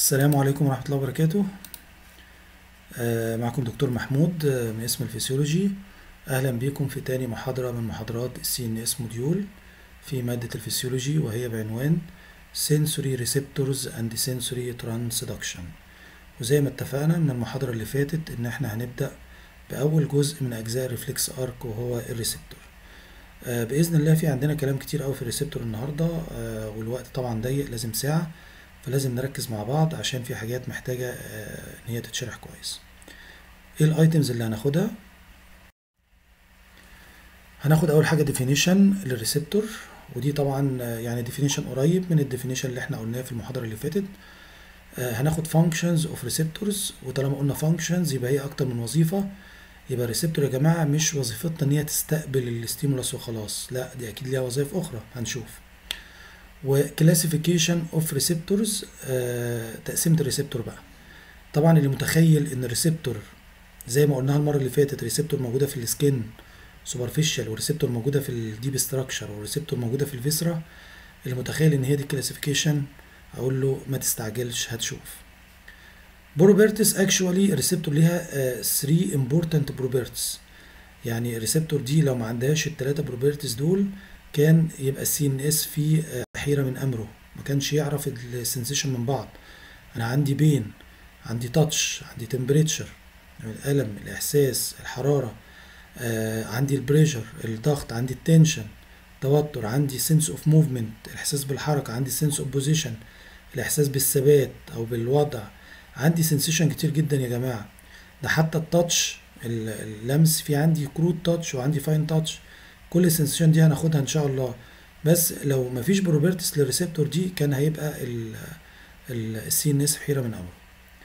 السلام عليكم ورحمة الله وبركاته آه، معكم دكتور محمود آه، من اسم الفسيولوجي أهلا بكم في تاني محاضرة من محاضرات السي ان اس موديول في مادة الفسيولوجي وهي بعنوان Sensory Receptors and Sensory Transduction وزي ما اتفقنا من المحاضرة اللي فاتت إن احنا هنبدأ بأول جزء من أجزاء الريفلكس أرك وهو الريسبتور آه، بإذن الله في عندنا كلام كتير أوي في الريسبتور النهاردة آه، والوقت طبعا ضيق لازم ساعة فلازم نركز مع بعض عشان في حاجات محتاجة آه، إن هي تتشرح كويس ايه الايتمز اللي هناخدها هناخد اول حاجه ديفينيشن للريسبتور ودي طبعا آه، يعني ديفينيشن قريب من الديفينيشن اللي احنا قلناه في المحاضره اللي فاتت آه، هناخد functions of receptors وطالما قلنا functions يبقى هي اكتر من وظيفه يبقى الريسبتور يا جماعه مش وظيفتها ان هي تستقبل الستيمولس وخلاص لا دي اكيد ليها وظائف اخرى هنشوف وكلاسيفيكيشن اوف ريسبتورز تقسيمه الريسبتور بقى طبعا اللي متخيل ان الريسبتور زي ما قلناها المره اللي فاتت ريسبتور موجوده في السكين سوبرفيشال وريسبتور موجوده في الديب ستراكشر وريسبتور موجوده في الفيسرا اللي متخيل ان هي دي الكلاسيفيكيشن اقول له ما تستعجلش هتشوف بروبرتس اكشوالي الريسبتور ليها 3 امبورتنت بروبرتس يعني الريسبتور دي لو ما عندهاش الثلاثه بروبرتس دول كان يبقى السي ان اس فيه آه، حيره من امره ما كانش يعرف السنسيشن من بعض انا عندي بين عندي تاتش عندي تمبريتشر الالم الاحساس الحراره آه عندي البريشر الضغط عندي التنشن توتر عندي سنس اوف موفمنت الاحساس بالحركه عندي سنس اوف بوزيشن الاحساس بالثبات او بالوضع عندي سنسيشن كتير جدا يا جماعه ده حتى التاتش ال- اللمس في عندي كروت تاتش وعندي فاين تاتش كل السنسيشن دي هناخدها ان شاء الله بس لو مفيش بروبرتس للريسبتور دي كان هيبقى السي ان اس حيره من امره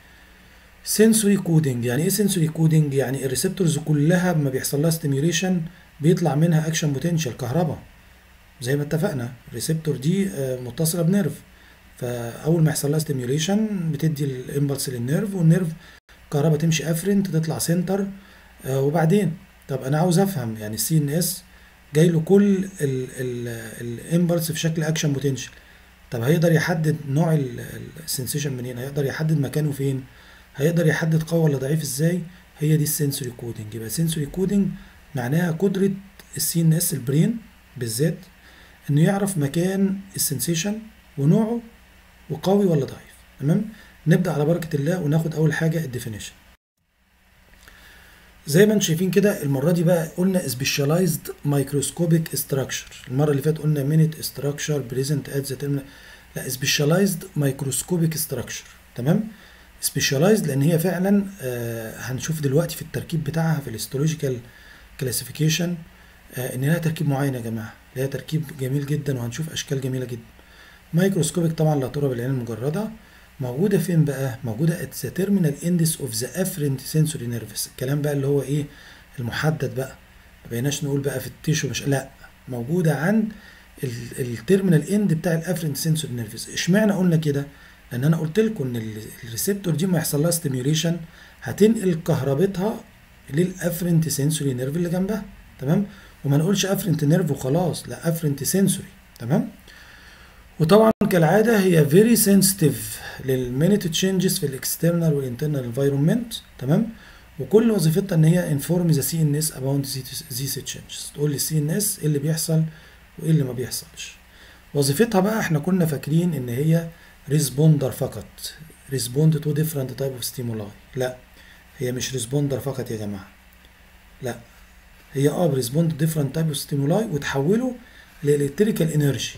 سنسوري كودنج يعني ايه سنسوري كودنج يعني الريسبتورز كلها لما بيحصل لها ستيميوليشن بيطلع منها اكشن بوتنشال كهرباء زي ما اتفقنا الريسبتور دي آه، متصله بنيرف فاول ما يحصل لها ستيميوليشن بتدي الامبلس للنيرف والنيرف كهرباء تمشي افرنت تطلع سنتر آه، وبعدين طب انا عاوز افهم يعني السي ان اس جاي له كل الامبلس في شكل اكشن بوتنشال طب هيقدر يحدد نوع السنسيشن منين هيقدر يحدد مكانه فين هيقدر يحدد قوي ولا ضعيف ازاي هي دي السنسوري كودنج يبقى سنسوري كودنج معناها قدره السي ان اس البرين بالذات انه يعرف مكان السنسيشن ونوعه وقوي ولا ضعيف تمام نبدا على بركه الله وناخد اول حاجه الديفينيشن زي ما انتم شايفين كده المره دي بقى قلنا سبيشاليزد مايكروسكوبيك ستراكشر المره اللي فاتت قلنا مينيت ستراكشر بريزنت ات ذا تيرمينال لا سبيشاليزد مايكروسكوبيك ستراكشر تمام سبيشاليزد لان هي فعلا آه هنشوف دلوقتي في التركيب بتاعها في الهيستولوجيكال كلاسيفيكيشن آه ان لها تركيب معين يا جماعه لها تركيب جميل جدا وهنشوف اشكال جميله جدا مايكروسكوبيك طبعا لا ترى بالعين المجرده موجوده فين بقى موجوده ات ذا تيرمينال اندس اوف ذا افرنت سنسوري نيرفس الكلام بقى اللي هو ايه المحدد بقى ما بقيناش نقول بقى في التيشو مش لا موجوده عند التيرمينال اند بتاع الافرنت سنسوري نيرفس اشمعنى قلنا كده لان انا قلت لكم ان ال- الريسبتور دي ما يحصل لها ستيميوليشن هتنقل كهربتها للافرنت سنسوري نيرف اللي جنبها تمام وما نقولش افرنت نيرف وخلاص لا افرنت سنسوري تمام وطبعا كالعاده هي فيري سنسيتيف للمينيت تشينجز في الاكسترنال والانترنال انفايرمنت تمام وكل وظيفتها ان هي انفورم ذا سي ان اس اباوت ذيس تشينجز تقول لي السي ان اس ايه اللي بيحصل وايه اللي ما بيحصلش وظيفتها بقى احنا كنا فاكرين ان هي ريسبوندر فقط ريسبوند تو ديفرنت تايب اوف ستيمولاي لا هي مش ريسبوندر فقط يا جماعه لا هي اه ريسبوند ديفرنت تايب اوف ستيمولاي وتحوله لالكتريكال انرجي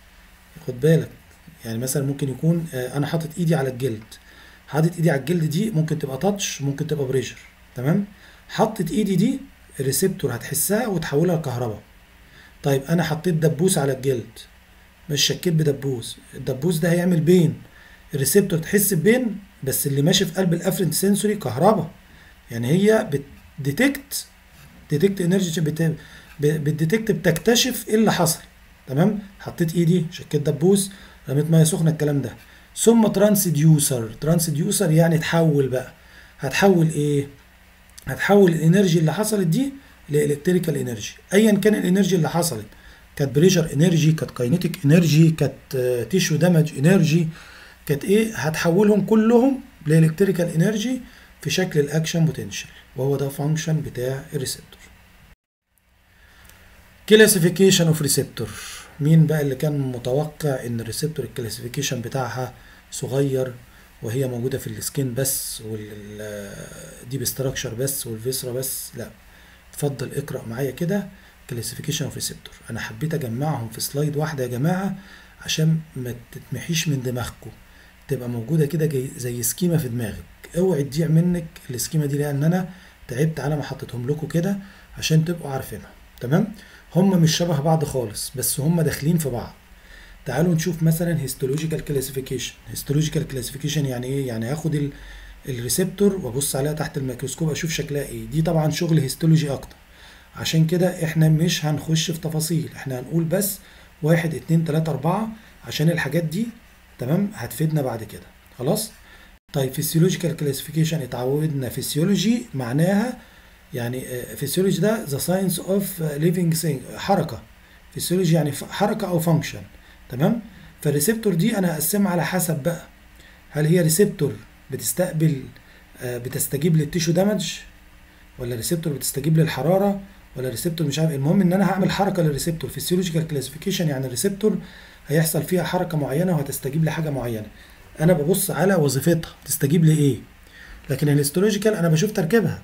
خد بالك يعني مثلا ممكن يكون آه، انا حاطط ايدي على الجلد حاطط ايدي على الجلد دي ممكن تبقى تاتش ممكن تبقى بريشر تمام حطت ايدي دي الريسبتور هتحسها وتحولها لكهرباء طيب انا حطيت دبوس على الجلد مش شكيت بدبوس الدبوس ده هيعمل بين الريسبتور تحس ببين بس اللي ماشي في قلب الافرنت سنسوري كهرباء يعني هي بتديتكت ديتكت انرجي بتديتكت بتكتشف ايه اللي حصل تمام حطيت ايدي شكيت دبوس رميت ميه سخنه الكلام ده ثم ترانسديوسر ترانسديوسر يعني تحول بقى هتحول ايه هتحول الانرجي اللي حصلت دي لالكتريكال انرجي ايا كان الانرجي اللي حصلت كانت بريشر انرجي كانت كاينيتيك انرجي كانت تيشو دامج انرجي كانت ايه هتحولهم كلهم لالكتريكال انرجي في شكل الاكشن بوتنشال وهو ده فانكشن بتاع الريسبتور كلاسيفيكيشن اوف ريسبتور مين بقى اللي كان متوقع ان الريسبتور الكلاسيفيكيشن بتاعها صغير وهي موجوده في السكين بس والديب ستراكشر بس والفيسرا بس لا اتفضل اقرا معايا كده كلاسيفيكيشن اوف ريسبتور انا حبيت اجمعهم في سلايد واحده يا جماعه عشان ما تتمحيش من دماغكم تبقى موجوده كده زي سكيمه في دماغك اوعي تضيع منك السكيمه دي لان انا تعبت على ما حطيتهم لكم كده عشان تبقوا عارفينها تمام هم مش شبه بعض خالص بس هم داخلين في بعض تعالوا نشوف مثلا هيستولوجيكال كلاسيفيكيشن هيستولوجيكال كلاسيفيكيشن يعني ايه يعني هاخد الريسبتور وابص عليها تحت الميكروسكوب اشوف شكلها ايه دي طبعا شغل هيستولوجي اكتر عشان كده احنا مش هنخش في تفاصيل احنا هنقول بس واحد اتنين تلاتة اربعة عشان الحاجات دي تمام هتفيدنا بعد كده خلاص طيب فيسيولوجيكال كلاسيفيكيشن اتعودنا فيسيولوجي معناها يعني فيسيولوجي ده ذا ساينس اوف ليفينج ثينج حركه فيسيولوجي يعني حركه او فانكشن تمام فالريسبتور دي انا هقسمها على حسب بقى هل هي ريسبتور بتستقبل بتستجيب للتيشو دامج ولا ريسبتور بتستجيب للحراره ولا ريسبتور مش عارف المهم ان انا هعمل حركه للريسبتور فيسيولوجيكال كلاسيفيكيشن يعني الريسبتور هيحصل فيها حركه معينه وهتستجيب لحاجه معينه انا ببص على وظيفتها تستجيب لايه لكن الهيستولوجيكال انا بشوف تركيبها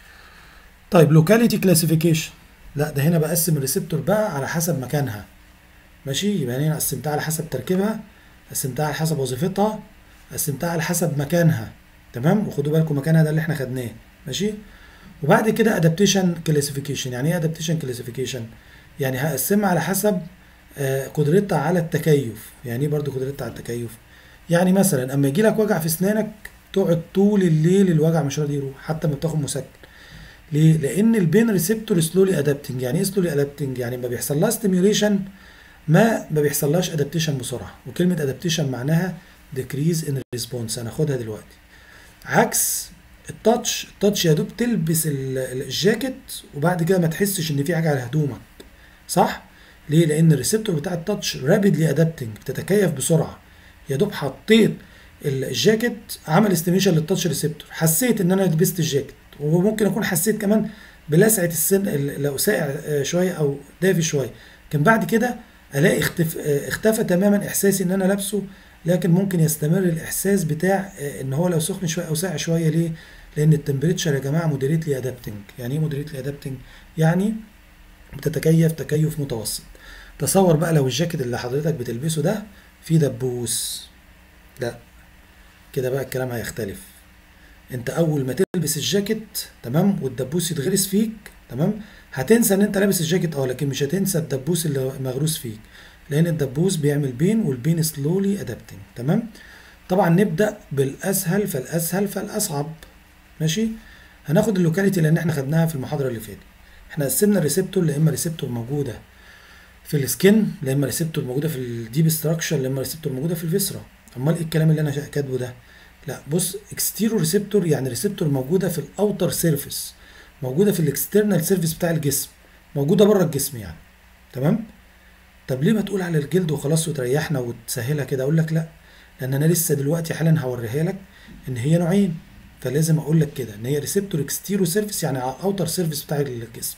طيب لوكاليتي كلاسيفيكيشن لا ده هنا بقسم الريسبتور بقى على حسب مكانها ماشي يبقى هنا قسمتها على حسب تركيبها قسمتها على حسب وظيفتها قسمتها على حسب مكانها تمام وخدوا بالكم مكانها ده اللي احنا خدناه ماشي وبعد كده ادابتيشن كلاسيفيكيشن يعني ايه ادابتيشن كلاسيفيكيشن يعني هقسمها على حسب آه قدرتها على التكيف يعني ايه برضو قدرتها على التكيف يعني مثلا اما يجي لك وجع في اسنانك تقعد طول الليل الوجع مش راضي يروح حتى ما بتاخد مسكن ليه؟ لان البين ريسبتور سلولي ادابتنج يعني ايه سلولي ادابتنج يعني ما بيحصل لها ستيميوليشن ما ما بيحصلهاش ادابتيشن بسرعه وكلمه ادابتيشن معناها ديكريز ان ريسبونس هناخدها دلوقتي عكس التاتش التاتش يا دوب تلبس الجاكيت وبعد كده ما تحسش ان في حاجه على هدومك صح ليه لان الريسبتور بتاع التاتش رابيدلي ادابتنج بتتكيف بسرعه يا دوب حطيت الجاكيت عمل استيميشن للتاتش ريسبتور حسيت ان انا لبست الجاكيت وممكن اكون حسيت كمان بلسعه السن لو ساقع شويه او دافي شويه كان بعد كده الاقي اختف... اختفى تماما احساسي ان انا لابسه لكن ممكن يستمر الاحساس بتاع ان هو لو سخن شويه او ساقع شويه ليه لان التمبريتشر يا جماعه مودريتلي ادابتنج يعني ايه مودريتلي ادابتنج يعني بتتكيف تكيف متوسط تصور بقى لو الجاكيت اللي حضرتك بتلبسه ده فيه دبوس لا كده بقى الكلام هيختلف انت اول ما تلبس الجاكيت تمام والدبوس يتغرس فيك تمام هتنسى ان انت لابس الجاكيت اه لكن مش هتنسى الدبوس اللي مغروس فيك لان الدبوس بيعمل بين والبين سلولي ادابتنج تمام طبعا نبدا بالاسهل فالاسهل فالاصعب ماشي هناخد اللوكاليتي لان احنا خدناها في المحاضره اللي فاتت احنا قسمنا الريسبتور لا اما ريسبتور موجوده في السكن لا اما ريسبتور موجوده في الديب ستراكشر لا اما ريسبتور موجوده في الفيسرا امال ايه الكلام اللي انا كاتبه ده لا بص اكستيرو ريسبتور يعني ريسبتور موجوده في الاوتر سيرفيس موجوده في الاكسترنال سيرفيس بتاع الجسم موجوده بره الجسم يعني تمام طب ليه ما تقول على الجلد وخلاص وتريحنا وتسهلها كده اقول لك لا لان انا لسه دلوقتي حالا هوريها لك ان هي نوعين فلازم اقول لك كده ان هي ريسبتور اكستيرو سيرفيس يعني على الاوتر سيرفيس بتاع الجسم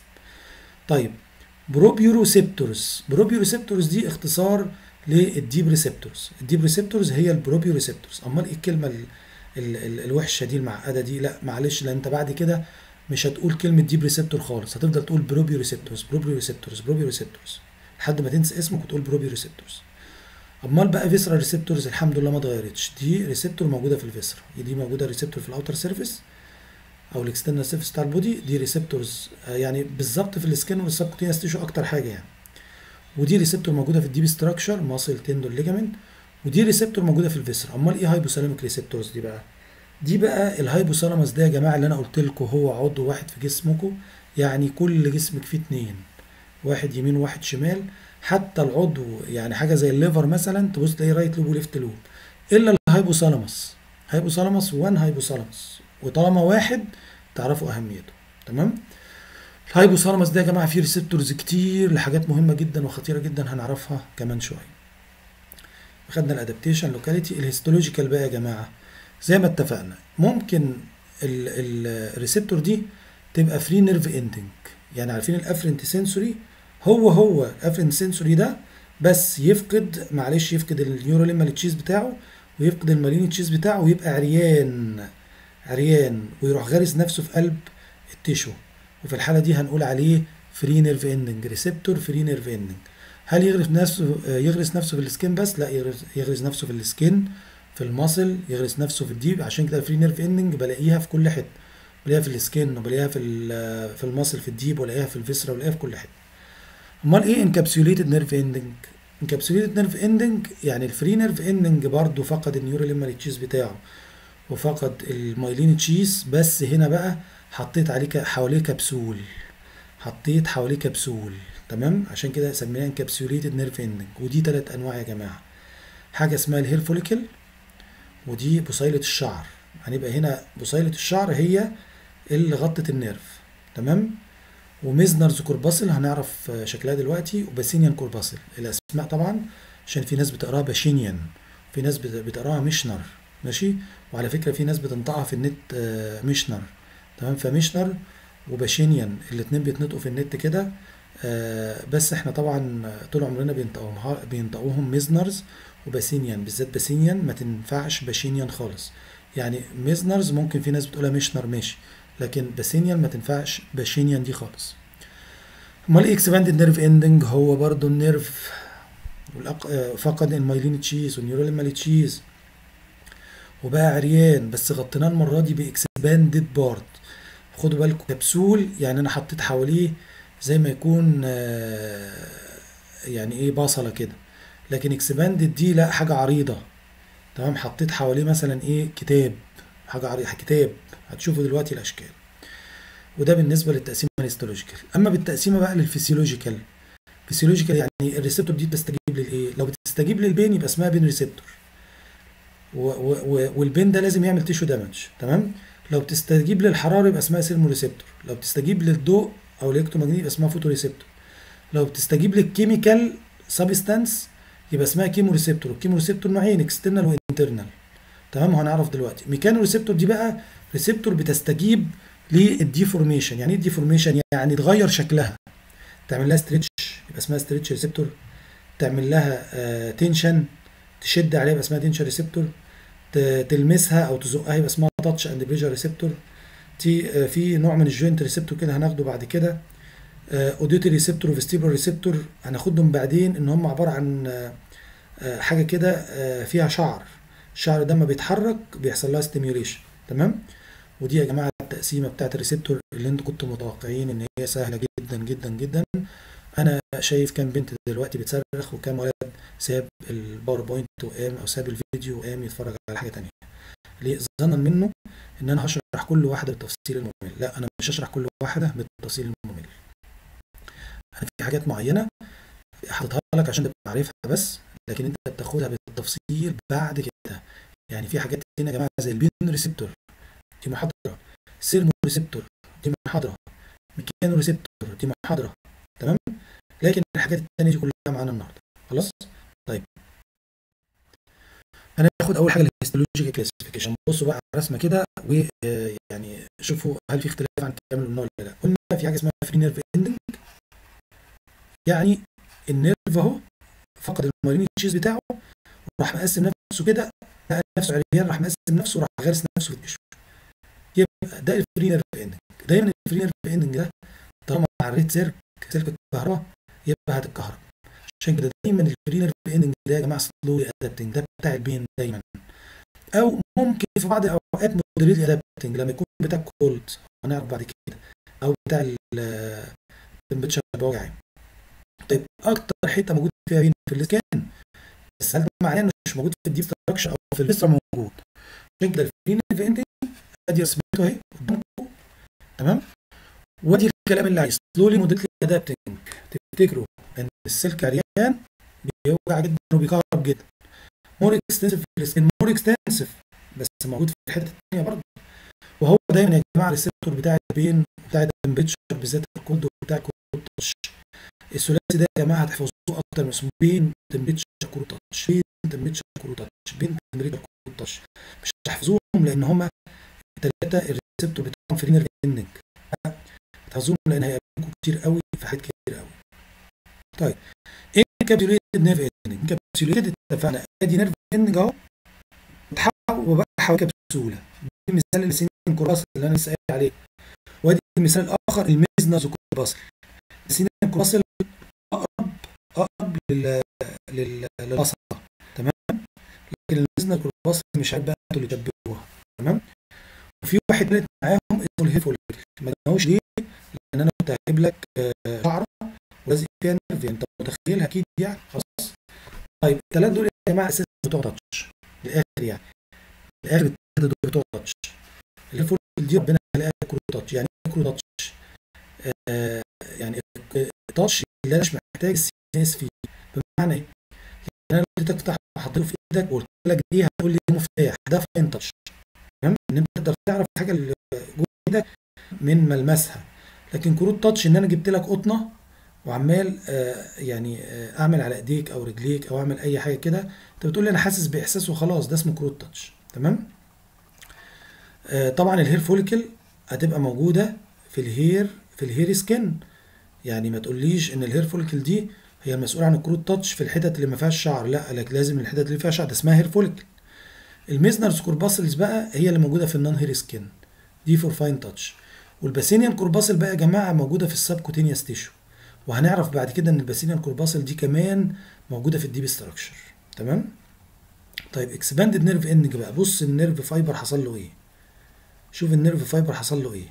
طيب بروبيوروسيبتورز بروبيوروسيبتورز دي اختصار للديب ريسبتورز الديب ريسبتورز هي البروبيو ريسبتورز امال ايه الكلمه ال ال ال الوحشه دي المعقده دي لا معلش لان انت بعد كده مش هتقول كلمه ديب ريسبتور خالص هتفضل تقول بروبيو ريسبتورز بروبيو ريسبتورز بروبيو ريسبتورز لحد ما تنسى اسمك وتقول بروبيو ريسبتورز امال بقى فيسرا ريسبتورز الحمد لله ما اتغيرتش دي ريسبتور موجوده في الفيسرا دي موجوده ريسبتور في الاوتر سيرفيس او الاكسترنال سيرفيس بتاع البودي دي ريسبتورز يعني بالظبط في السكن والسبكوتينس تيشو اكتر حاجه يعني ودي ريسبتور موجوده في الديب ستراكشر ماسل تندون ليجامنت ودي ريسبتور موجوده في الفيسرا امال ايه هايبوثالاميك ريسبتورز دي بقى دي بقى الهايبوثالاموس ده يا جماعه اللي انا قلت لكم هو عضو واحد في جسمكم يعني كل جسمك فيه اتنين واحد يمين وواحد شمال حتى العضو يعني حاجه زي الليفر مثلا تبص تلاقي رايت لوب وليفت لوب الا الهايبوثالاموس هايبوثالاموس وان هايبوثالاموس وطالما واحد تعرفوا اهميته تمام الهايبوثالاموس ده يا جماعه فيه ريسبتورز كتير لحاجات مهمه جدا وخطيره جدا هنعرفها كمان شويه خدنا الادابتيشن لوكاليتي الهيستولوجيكال بقى يا جماعه زي ما اتفقنا ممكن الريسبتور دي تبقى فري نيرف اندنج يعني عارفين الافرنت سنسوري هو هو الافرنت سنسوري ده بس يفقد معلش يفقد النيوروليمال تشيز بتاعه ويفقد المالين تشيز بتاعه ويبقى عريان عريان ويروح غارس نفسه في قلب التيشو وفي الحاله دي هنقول عليه فري نيرف اندنج ريسبتور فري نيرف اندنج هل يغرس نفسه يغرس نفسه في السكين بس لا يغرس, يغرس نفسه في السكين في الماسل يغرس نفسه في الديب عشان كده الفري نيرف اندنج بلاقيها في كل حته بلاقيها في السكين وبلاقيها في في الماسل في الديب وبلاقيها في الفيسرا وبلاقيها في كل حته امال ايه انكابسوليتد نيرف اندنج انكابسوليتد نيرف اندنج يعني الفري نيرف اندنج برضه فقد النيوروليمال تشيز بتاعه وفقد المايلين تشيز بس هنا بقى حطيت عليه حواليه كبسول حطيت حواليه كبسول تمام عشان كده سميناها انكابسوليتد نيرف اندنج ودي ثلاث انواع يا جماعه حاجه اسمها الهير فوليكل ودي بصيله الشعر هنبقى هنا بصيله الشعر هي اللي غطت النيرف تمام وميزنرز كورباسل هنعرف شكلها دلوقتي وباسينيان كورباسل الاسماء طبعا عشان في ناس بتقراها باشينيان في ناس بتقراها ميشنر ماشي وعلى فكره في ناس بتنطقها في النت ميشنر تمام فميشنر وباشينيان الاتنين بيتنطقوا في النت كده آه بس احنا طبعا طول عمرنا بينطقوهم بينطقوهم ميزنرز وباسينيان بالذات باسينيان ما تنفعش باشينيان خالص يعني ميزنرز ممكن في ناس بتقولها ميشنر ماشي لكن باسينيان ما تنفعش باشينيان دي خالص امال ايه اكسباندد نيرف اندنج هو برضو النيرف فقد المايلين تشيز والنيوروليمال تشيز وبقى عريان بس غطيناه المره دي باكسباندد بارت خدوا بالكم كبسول يعني انا حطيت حواليه زي ما يكون يعني ايه بصله كده لكن اكسباندد دي لا حاجه عريضه تمام حطيت حواليه مثلا ايه كتاب حاجه عريضه كتاب هتشوفوا دلوقتي الاشكال وده بالنسبه للتقسيمه الهيستولوجيكال اما بالتقسيمه بقى للفسيولوجيكال فسيولوجيكال يعني الريسبتور دي بتستجيب للايه لو بتستجيب للبين يبقى اسمها بين ريسبتور والبين ده لازم يعمل تيشو دامج تمام لو بتستجيب للحراره يبقى اسمها سيرمو ريسبتور لو بتستجيب للضوء او الالكترومagnetic يبقى اسمها فوتو ريسبتور لو بتستجيب للكيميكال سبستانس يبقى اسمها كيمو ريسبتور الكيمو ريسبتور نوعين اكسترنال وانترنال تمام وهنعرف دلوقتي ميكانو ريسبتور دي بقى ريسبتور بتستجيب للديفورميشن يعني ايه الديفورميشن يعني تغير شكلها تعمل لها ستريتش يبقى اسمها ستريتش ريسبتور تعمل لها آه تنشن تشد عليها يبقى اسمها تنشن ريسبتور تلمسها او تزقها يبقى اسمها تاتش اند بريشر ريسبتور تي في نوع من الجوينت ريسبتور كده هناخده بعد كده اوديتي ريسبتور وفيستيبول ريسبتور هناخدهم بعدين ان هم عباره عن حاجه كده فيها شعر الشعر ده لما بيتحرك بيحصل لها ستيميوليشن تمام ودي يا جماعه التقسيمه بتاعت الريسبتور اللي انتوا كنتوا متوقعين ان هي سهله جدا جدا جدا انا شايف كام بنت دلوقتي بتصرخ وكام ولد ساب الباوربوينت وقام او ساب الفيديو وقام يتفرج على حاجه تانية ليه ظنا منه ان انا هشرح كل واحده بالتفصيل الممل لا انا مش هشرح كل واحده بالتفصيل الممل انا في حاجات معينه حاططها لك عشان تبقى عارفها بس لكن انت بتاخدها بالتفصيل بعد كده يعني في حاجات هنا يا جماعه زي البين ريسبتور دي محاضره سيرمو ريسبتور دي محاضره ميكانو ريسبتور دي محاضره تمام لكن الحاجات التانية دي كلها معانا النهارده خلاص طيب هناخد اول حاجه الهيستولوجيكال كلاسيفيكيشن بصوا بقى على الرسمه كده ويعني شوفوا هل في اختلاف عن الكلام اللي قلناه ولا لا قلنا في حاجه اسمها فري نيرف اندنج يعني النيرف اهو فقد المارين تشيز بتاعه وراح مقسم نفسه كده لقى نفسه عريان راح مقسم نفسه وراح غارس نفسه في التشو يبقى ده الفري نيرف اندنج دايما الفري نيرف اندنج ده طالما عريت سلك سلك الكهرباء يبقى هتتكهرب عشان كده دايما الفري نيرف اندنج ده يا جماعه سلولي ادابتنج ده بتاع البين دايما او ممكن في بعض الاوقات مودريتلي ادابتنج لما يكون بتاع كولد هنعرف بعد كده او بتاع التمبتشر بوجعي طيب اكتر حته موجود فيها بين في الاسكان بس هل ده معناه انه مش موجود في الديب ستراكشر او في الفيسترا موجود عشان كده الفري نيرف اندنج ادي رسمته اهي قدامكم تمام وادي الكلام اللي عايز سلولي مودريتلي ادابتنج تفتكروا ان السلك عريان بيوجع جدا وبيكهرب جدا مور اكستنسيف في السكين مور اكستنسيف بس موجود في الحته الثانيه برضه وهو دايما يا جماعه الريسبتور بتاع البين بتاع التمبريتشر بالذات الكولد وبتاع الكولد الثلاثي ده يا جماعه هتحفظوه اكتر من اسمه بين تمبريتشر كرو تاتش بين تمبريتشر كرو تاتش بين تمبريتشر كرو تاتش مش هتحفظوهم لان هما الثلاثه الريسبتور بتاعهم في نيرف اندنج هتحفظوهم لان هيقابلكم كتير قوي في حاجات كتير قوي طيب ايه انكابسوليتد نيرف اندنج انكابسوليتد اتفقنا ادي نيرف اندنج اهو اتحول وبقى حوالي كبسوله دي مثال السنين كوراسل اللي انا لسه قايل عليه وادي المثال الاخر الميزنز كوراسل السنين كوراسل اقرب اقرب لل لل للبصره تمام لكن الميزنز كوراسل مش عارف بقى انتوا اللي تشبهوها تمام وفي واحد تالت معاهم اسمه الهيفول ما قلناهوش ليه؟ لان انا كنت هجيب لك آه، شعره ولازق فيها نيرف انت متخيلها اكيد يعني خلاص طيب الثلاث دول يا جماعه اساسا بتوع تاتش الاخر يعني الاخر الثلاثه دول بتوع تاتش الهيفول دي ربنا خلقها كرو تاتش يعني ايه كرو تاتش؟ آه يعني تاتش اللي انا مش محتاج السينس فيه بمعنى ايه؟ يعني انا لو اديتك تفتح حطيته في ايدك وقلت لك دي هتقول لي ده مفتاح ده فاين تاتش تمام ان انت تقدر تعرف الحاجه اللي جوه ايدك من ملمسها لكن كروت تاتش ان انا جبت لك قطنه وعمال آه يعني آه اعمل على ايديك او رجليك او اعمل اي حاجه كده انت بتقول لي انا حاسس باحساس وخلاص ده اسمه كروت تاتش تمام آه طبعا الهير فوليكل هتبقى موجوده في الهير في الهير سكين يعني ما تقوليش ان الهير فوليكل دي هي المسؤوله عن الكروت تاتش في الحتت اللي ما فيهاش شعر لا لك لازم الحتت اللي فيها شعر ده اسمها هير فوليكل الميزنرز كورباسلز بقى هي اللي موجوده في النون هير سكين دي فور فاين تاتش والباسينيان كورباسل بقى يا جماعه موجوده في السبكوتينيوس تيشو وهنعرف بعد كده ان الباسينيان كورباسل دي كمان موجوده في الديب ستراكشر تمام طيب اكسباندد نيرف اندنج بقى بص النيرف فايبر حصل له ايه شوف النيرف فايبر حصل له ايه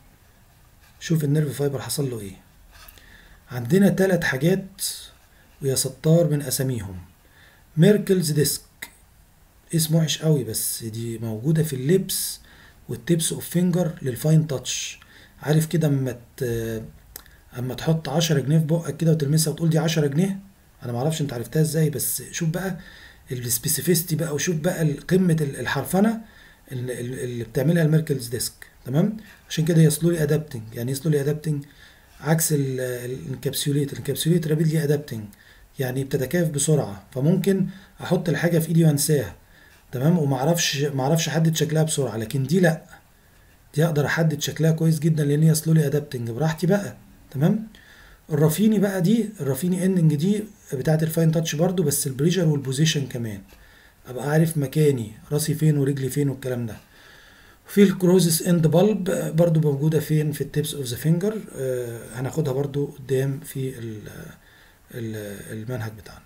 شوف النيرف فايبر حصل له ايه عندنا ثلاث حاجات ويا ستار من اساميهم ميركلز ديسك اسمه وحش قوي بس دي موجوده في اللبس والتيبس اوف فينجر للفاين تاتش عارف كده اما ت- اما تحط 10 جنيه في بقك كده وتلمسها وتقول دي 10 جنيه انا ما اعرفش انت عرفتها ازاي بس شوف بقى السبيسيفيستي بقى وشوف بقى قمه ال- الحرفنه اللي اللي بتعملها الميركلز ديسك تمام عشان كده هي سلولي ادابتنج يعني ايه سلولي ادابتنج عكس الانكابسوليت الانكابسوليت رابيدلي ادابتنج يعني بتتكيف بسرعه فممكن احط الحاجه في ايدي وانساها تمام وما اعرفش ما اعرفش احدد شكلها بسرعه لكن دي لا دي اقدر احدد شكلها كويس جدا لان هي سلولي ادابتنج براحتي بقى تمام الرافيني بقى دي الرافيني اندنج دي بتاعت الفاين تاتش برضو بس البريشر والبوزيشن كمان ابقى عارف مكاني راسي فين ورجلي فين والكلام ده في الكروزس اند بالب برضو موجودة فين في التيبس اوف ذا فينجر هناخدها برضو قدام في ال- ال- المنهج بتاعنا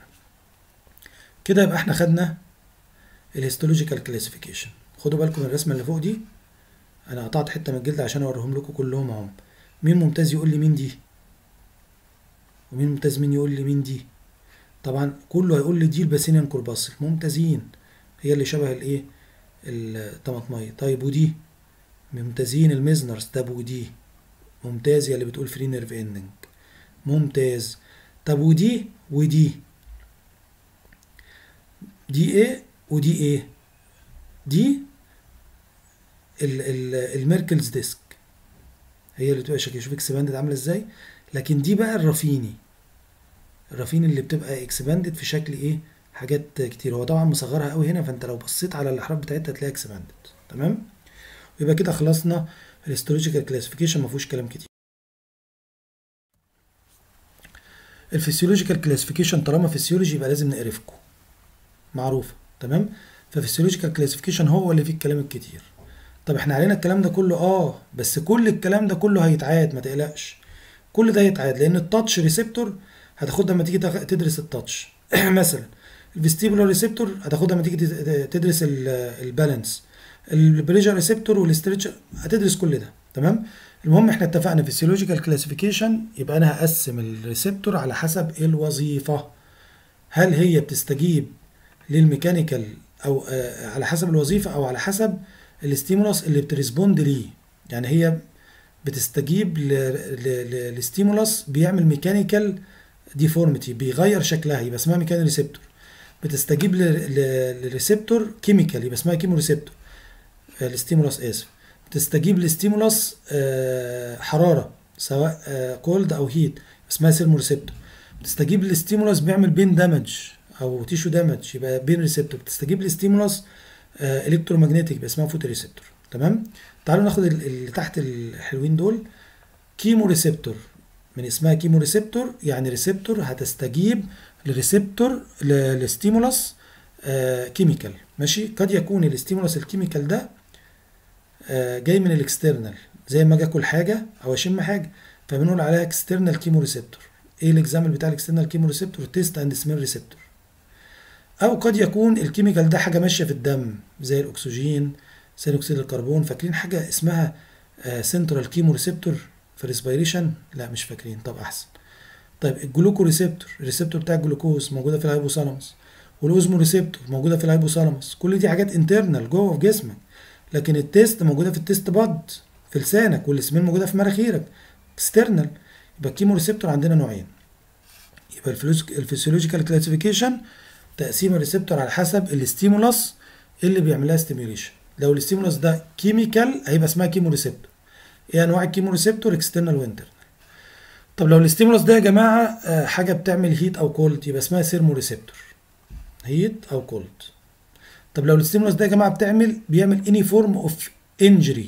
كده يبقى احنا خدنا الهيستولوجيكال كلاسيفيكيشن خدوا بالكم من الرسمة اللي فوق دي انا قطعت حتة من الجلد عشان اوريهم لكم كلهم اهم مين ممتاز يقول لي مين دي ومين ممتاز مين يقول لي مين دي طبعا كله هيقول لي دي الباسينيان كورباسل ممتازين هي اللي شبه الايه الطماطمية طيب ودي ممتازين الميزنرز طب ودي ممتاز يا اللي بتقول فري نيرف اندنج ممتاز طب ودي ودي دي ايه ودي ايه دي ال ال الميركلز ديسك هي اللي بتبقى شكل شوف اكسباندد عامله ازاي لكن دي بقى الرافيني الرافيني اللي بتبقى اكسباندد في شكل ايه حاجات كتير هو طبعا مصغرها قوي هنا فانت لو بصيت على الاحراف بتاعتها هتلاقيها اكسباندد تمام ويبقى كده خلصنا الهيستولوجيكال كلاسيفيكيشن ما فيهوش كلام كتير الفسيولوجيكال كلاسيفيكيشن طالما فسيولوجي يبقى لازم نقرفكم معروفه تمام ففسيولوجيكال كلاسيفيكيشن هو اللي فيه الكلام الكتير طب احنا علينا الكلام ده كله اه بس كل الكلام ده كله هيتعاد ما تقلقش كل ده هيتعاد لان التاتش ريسبتور هتاخدها لما تيجي تغ- تدرس التاتش مثلا الفيستيبولار ريسبتور هتاخدها لما تيجي تت- تدرس ال- البالانس البريجر ريسبتور والاستريتشر هتدرس كل ده تمام المهم احنا اتفقنا فيسيولوجيكال كلاسيفيكيشن يبقى انا هقسم الريسبتور على حسب الوظيفه هل هي بتستجيب للميكانيكال او آه على حسب الوظيفه او على حسب الاستيمولاس اللي بتريسبوند ليه يعني هي بتستجيب للستيمولاس بيعمل ميكانيكال ديفورميتي بيغير شكلها يبقى اسمها ميكانيكال ريسبتور بتستجيب للريسبتور كيميكال يبقى اسمها كيمو ريسبتور الستيمولاس اسف بتستجيب لستيمولاس آه، حراره سواء كولد او هيت اسمها سيرمو ريسبتور بتستجيب للستيمولس بيعمل بين دامج او تيشو دامج يبقى بين ريسبتور بتستجيب للستيمولس الكترومagnetic يبقى اسمها فوتو ريسبتور تمام تعالوا ناخد ال- اللي تحت الحلوين دول كيمو ريسبتور من اسمها كيمو ريسبتور يعني ريسبتور هتستجيب لريسبتور لستيمولس كيميكال ماشي قد يكون الستيمولس الكيميكال ده آه، جاي من الاكسترنال زي ما اجي اكل حاجه او اشم حاجه فبنقول عليها اكسترنال كيمو ريسبتور ايه الاكزامبل بتاع الاكسترنال كيمو ريسبتور تيست اند سميل ريسبتور او قد يكون الكيميكال ده حاجه ماشيه في الدم زي الاكسجين ثاني اكسيد الكربون فاكرين حاجه اسمها سنترال كيمو ريسبتور في ريسبيريشن لا مش فاكرين طب احسن طيب الجلوكو ريسبتور الريسبتور بتاع الجلوكوز موجوده في الهايبوثالاموس والاوزمو ريسبتور موجوده في الهايبوثالاموس كل دي حاجات انترنال جوه في جسمك لكن التيست موجوده في التيست باد في لسانك والسمين موجوده في مناخيرك اكسترنال يبقى الكيمو ريسبتور عندنا نوعين يبقى الفسيولوجيكال كلاسيفيكيشن تقسيم الريسبتور على حسب الاستيمولس اللي بيعمل لها ستيميوليشن لو الاستيمولس ده كيميكال هيبقى اسمها كيمو ريسبتور ايه انواع الكيمو ريسبتور اكسترنال وانترنال طب لو الاستيمولس ده يا جماعه آه، حاجه بتعمل هيت او كولد يبقى اسمها سيرمو ريسبتور هيت او كولد طب لو الاستيمولس ده يا جماعه بتعمل بيعمل اني فورم اوف انجري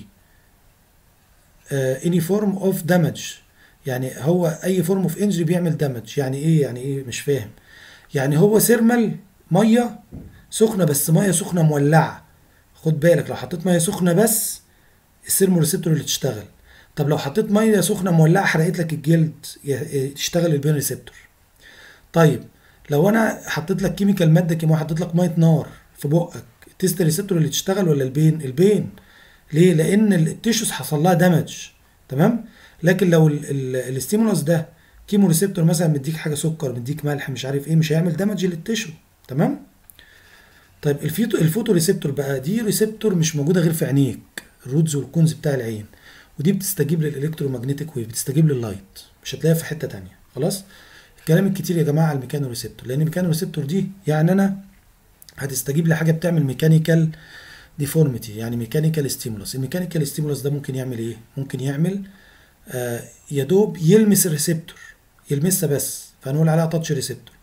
اني فورم اوف دامج يعني هو اي فورم اوف انجري بيعمل دامج يعني ايه يعني ايه مش فاهم يعني هو سيرمال ميه سخنه بس ميه سخنه مولعه خد بالك لو حطيت ميه سخنه بس السيرمو ريسبتور اللي تشتغل طب لو حطيت ميه سخنه مولعه حرقت لك الجلد ي- تشتغل البين ريسبتور طيب لو انا حطيت لك كيميكال ماده كيماويه حطيت لك ميه نار في بقك التيست ريسبتور اللي تشتغل ولا البين البين ليه لان التيشوز حصل لها دامج تمام لكن لو ال- ال- الاستيمولس ده كيمو ريسبتور مثلا مديك حاجه سكر مديك ملح مش عارف ايه مش هيعمل دامج للتيشو تمام طيب الفيتو الفوتو ريسبتور بقى دي ريسبتور مش موجوده غير في عينيك الرودز والكونز بتاع العين ودي بتستجيب للالكترومagnetic ويف بتستجيب لللايت مش هتلاقيها في حته تانية خلاص الكلام الكتير يا جماعه على الميكانو ريسبتور لان الميكانو ريسبتور دي يعني انا هتستجيب لحاجه بتعمل ميكانيكال ديفورميتي يعني ميكانيكال ستيمولس الميكانيكال ستيمولس ده ممكن يعمل ايه ممكن يعمل آه يا دوب يلمس الريسبتور يلمسها بس فهنقول عليها تاتش ريسبتور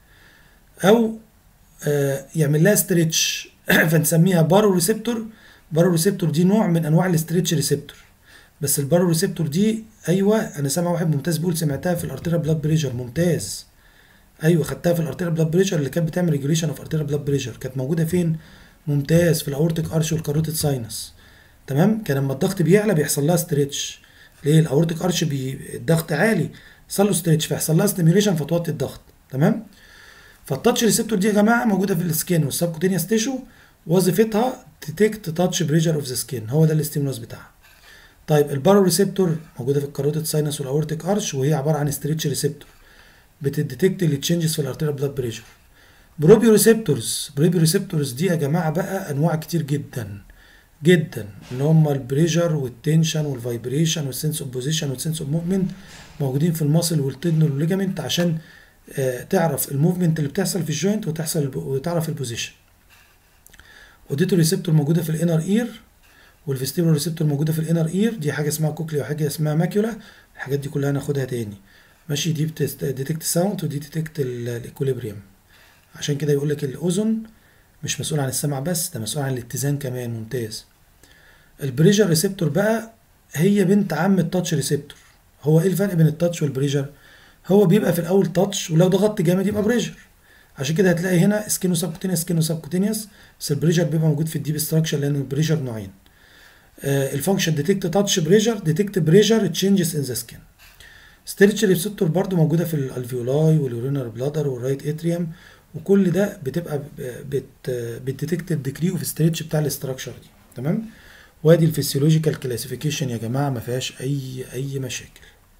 او آه يعمل لها ستريتش فنسميها بارو ريسبتور بارو ريسبتور دي نوع من انواع الاستريتش ريسبتور بس البارو ريسبتور دي ايوه انا سامع واحد ممتاز بيقول سمعتها في الارتيريا بلاد بريشر ممتاز ايوه خدتها في الارتيريا بلاد بريشر اللي كانت بتعمل ريجوليشن اوف ارتيريا بلاد بريشر كانت موجوده فين ممتاز في الاورتيك ارش والكاروتيد ساينس تمام كان لما الضغط بيعلى بيحصل لها ستريتش ليه الاورتيك ارش بي... الضغط عالي يحصل له ستريتش فيحصل لها ستيميوليشن فتوطي الضغط تمام فالتاتش ريسبتور دي يا جماعه موجوده في السكين والسبكوتينيوس تيشو وظيفتها تيتكت تاتش بريشر اوف ذا سكين هو ده الاستيمولوس بتاعها طيب البارو ريسبتور موجوده في الكاروتيد ساينس والاورتيك ارش وهي عباره عن ستريتش ريسبتور بتديتكت التشينجز في الارتيريال بلاد بريشر بروبيو ريسبتورز بروبيو ريسبتورز دي يا جماعه بقى انواع كتير جدا جدا اللي هم البريشر والتنشن والفايبريشن والسنس اوف بوزيشن والسنس اوف موفمنت موجودين في الماسل والتندون والليجامنت عشان آه تعرف الموفمنت اللي بتحصل في الجوينت وتحصل وتعرف البوزيشن اوديتو ريسبتور موجوده في الانر اير والفيستيبولار ريسبتور موجوده في الانر اير دي حاجه اسمها كوكليا وحاجه اسمها ماكيولا الحاجات دي كلها هناخدها تاني ماشي دي بتديتكت ساوند ودي ديتكت الايكوليبريم عشان كده يقول لك الاذن مش مسؤول عن السمع بس ده مسؤول عن الاتزان كمان ممتاز البريجر ريسبتور بقى هي بنت عم التاتش ريسبتور هو ايه الفرق بين التاتش والبريجر هو بيبقى في الاول تاتش ولو ضغطت جامد يبقى بريجر عشان كده هتلاقي هنا سكينو سبكوتينيوس سكينو سبكوتينيوس بس البريجر بيبقى موجود في الديب ستراكشر لان البريجر نوعين آه الفانكشن ديتكت تاتش بريجر ديتكت بريجر تشينجز ان ذا سكين ستريتش ريسبتور برضو موجوده في الالفيولاي واليورينال بلادر والرايت اتريوم وكل ده بتبقى بت بتديتكت الديجري اوف ستريتش بتاع الاستراكشر دي تمام وادي الفسيولوجيكال كلاسيفيكيشن يا جماعه ما فيهاش اي اي مشاكل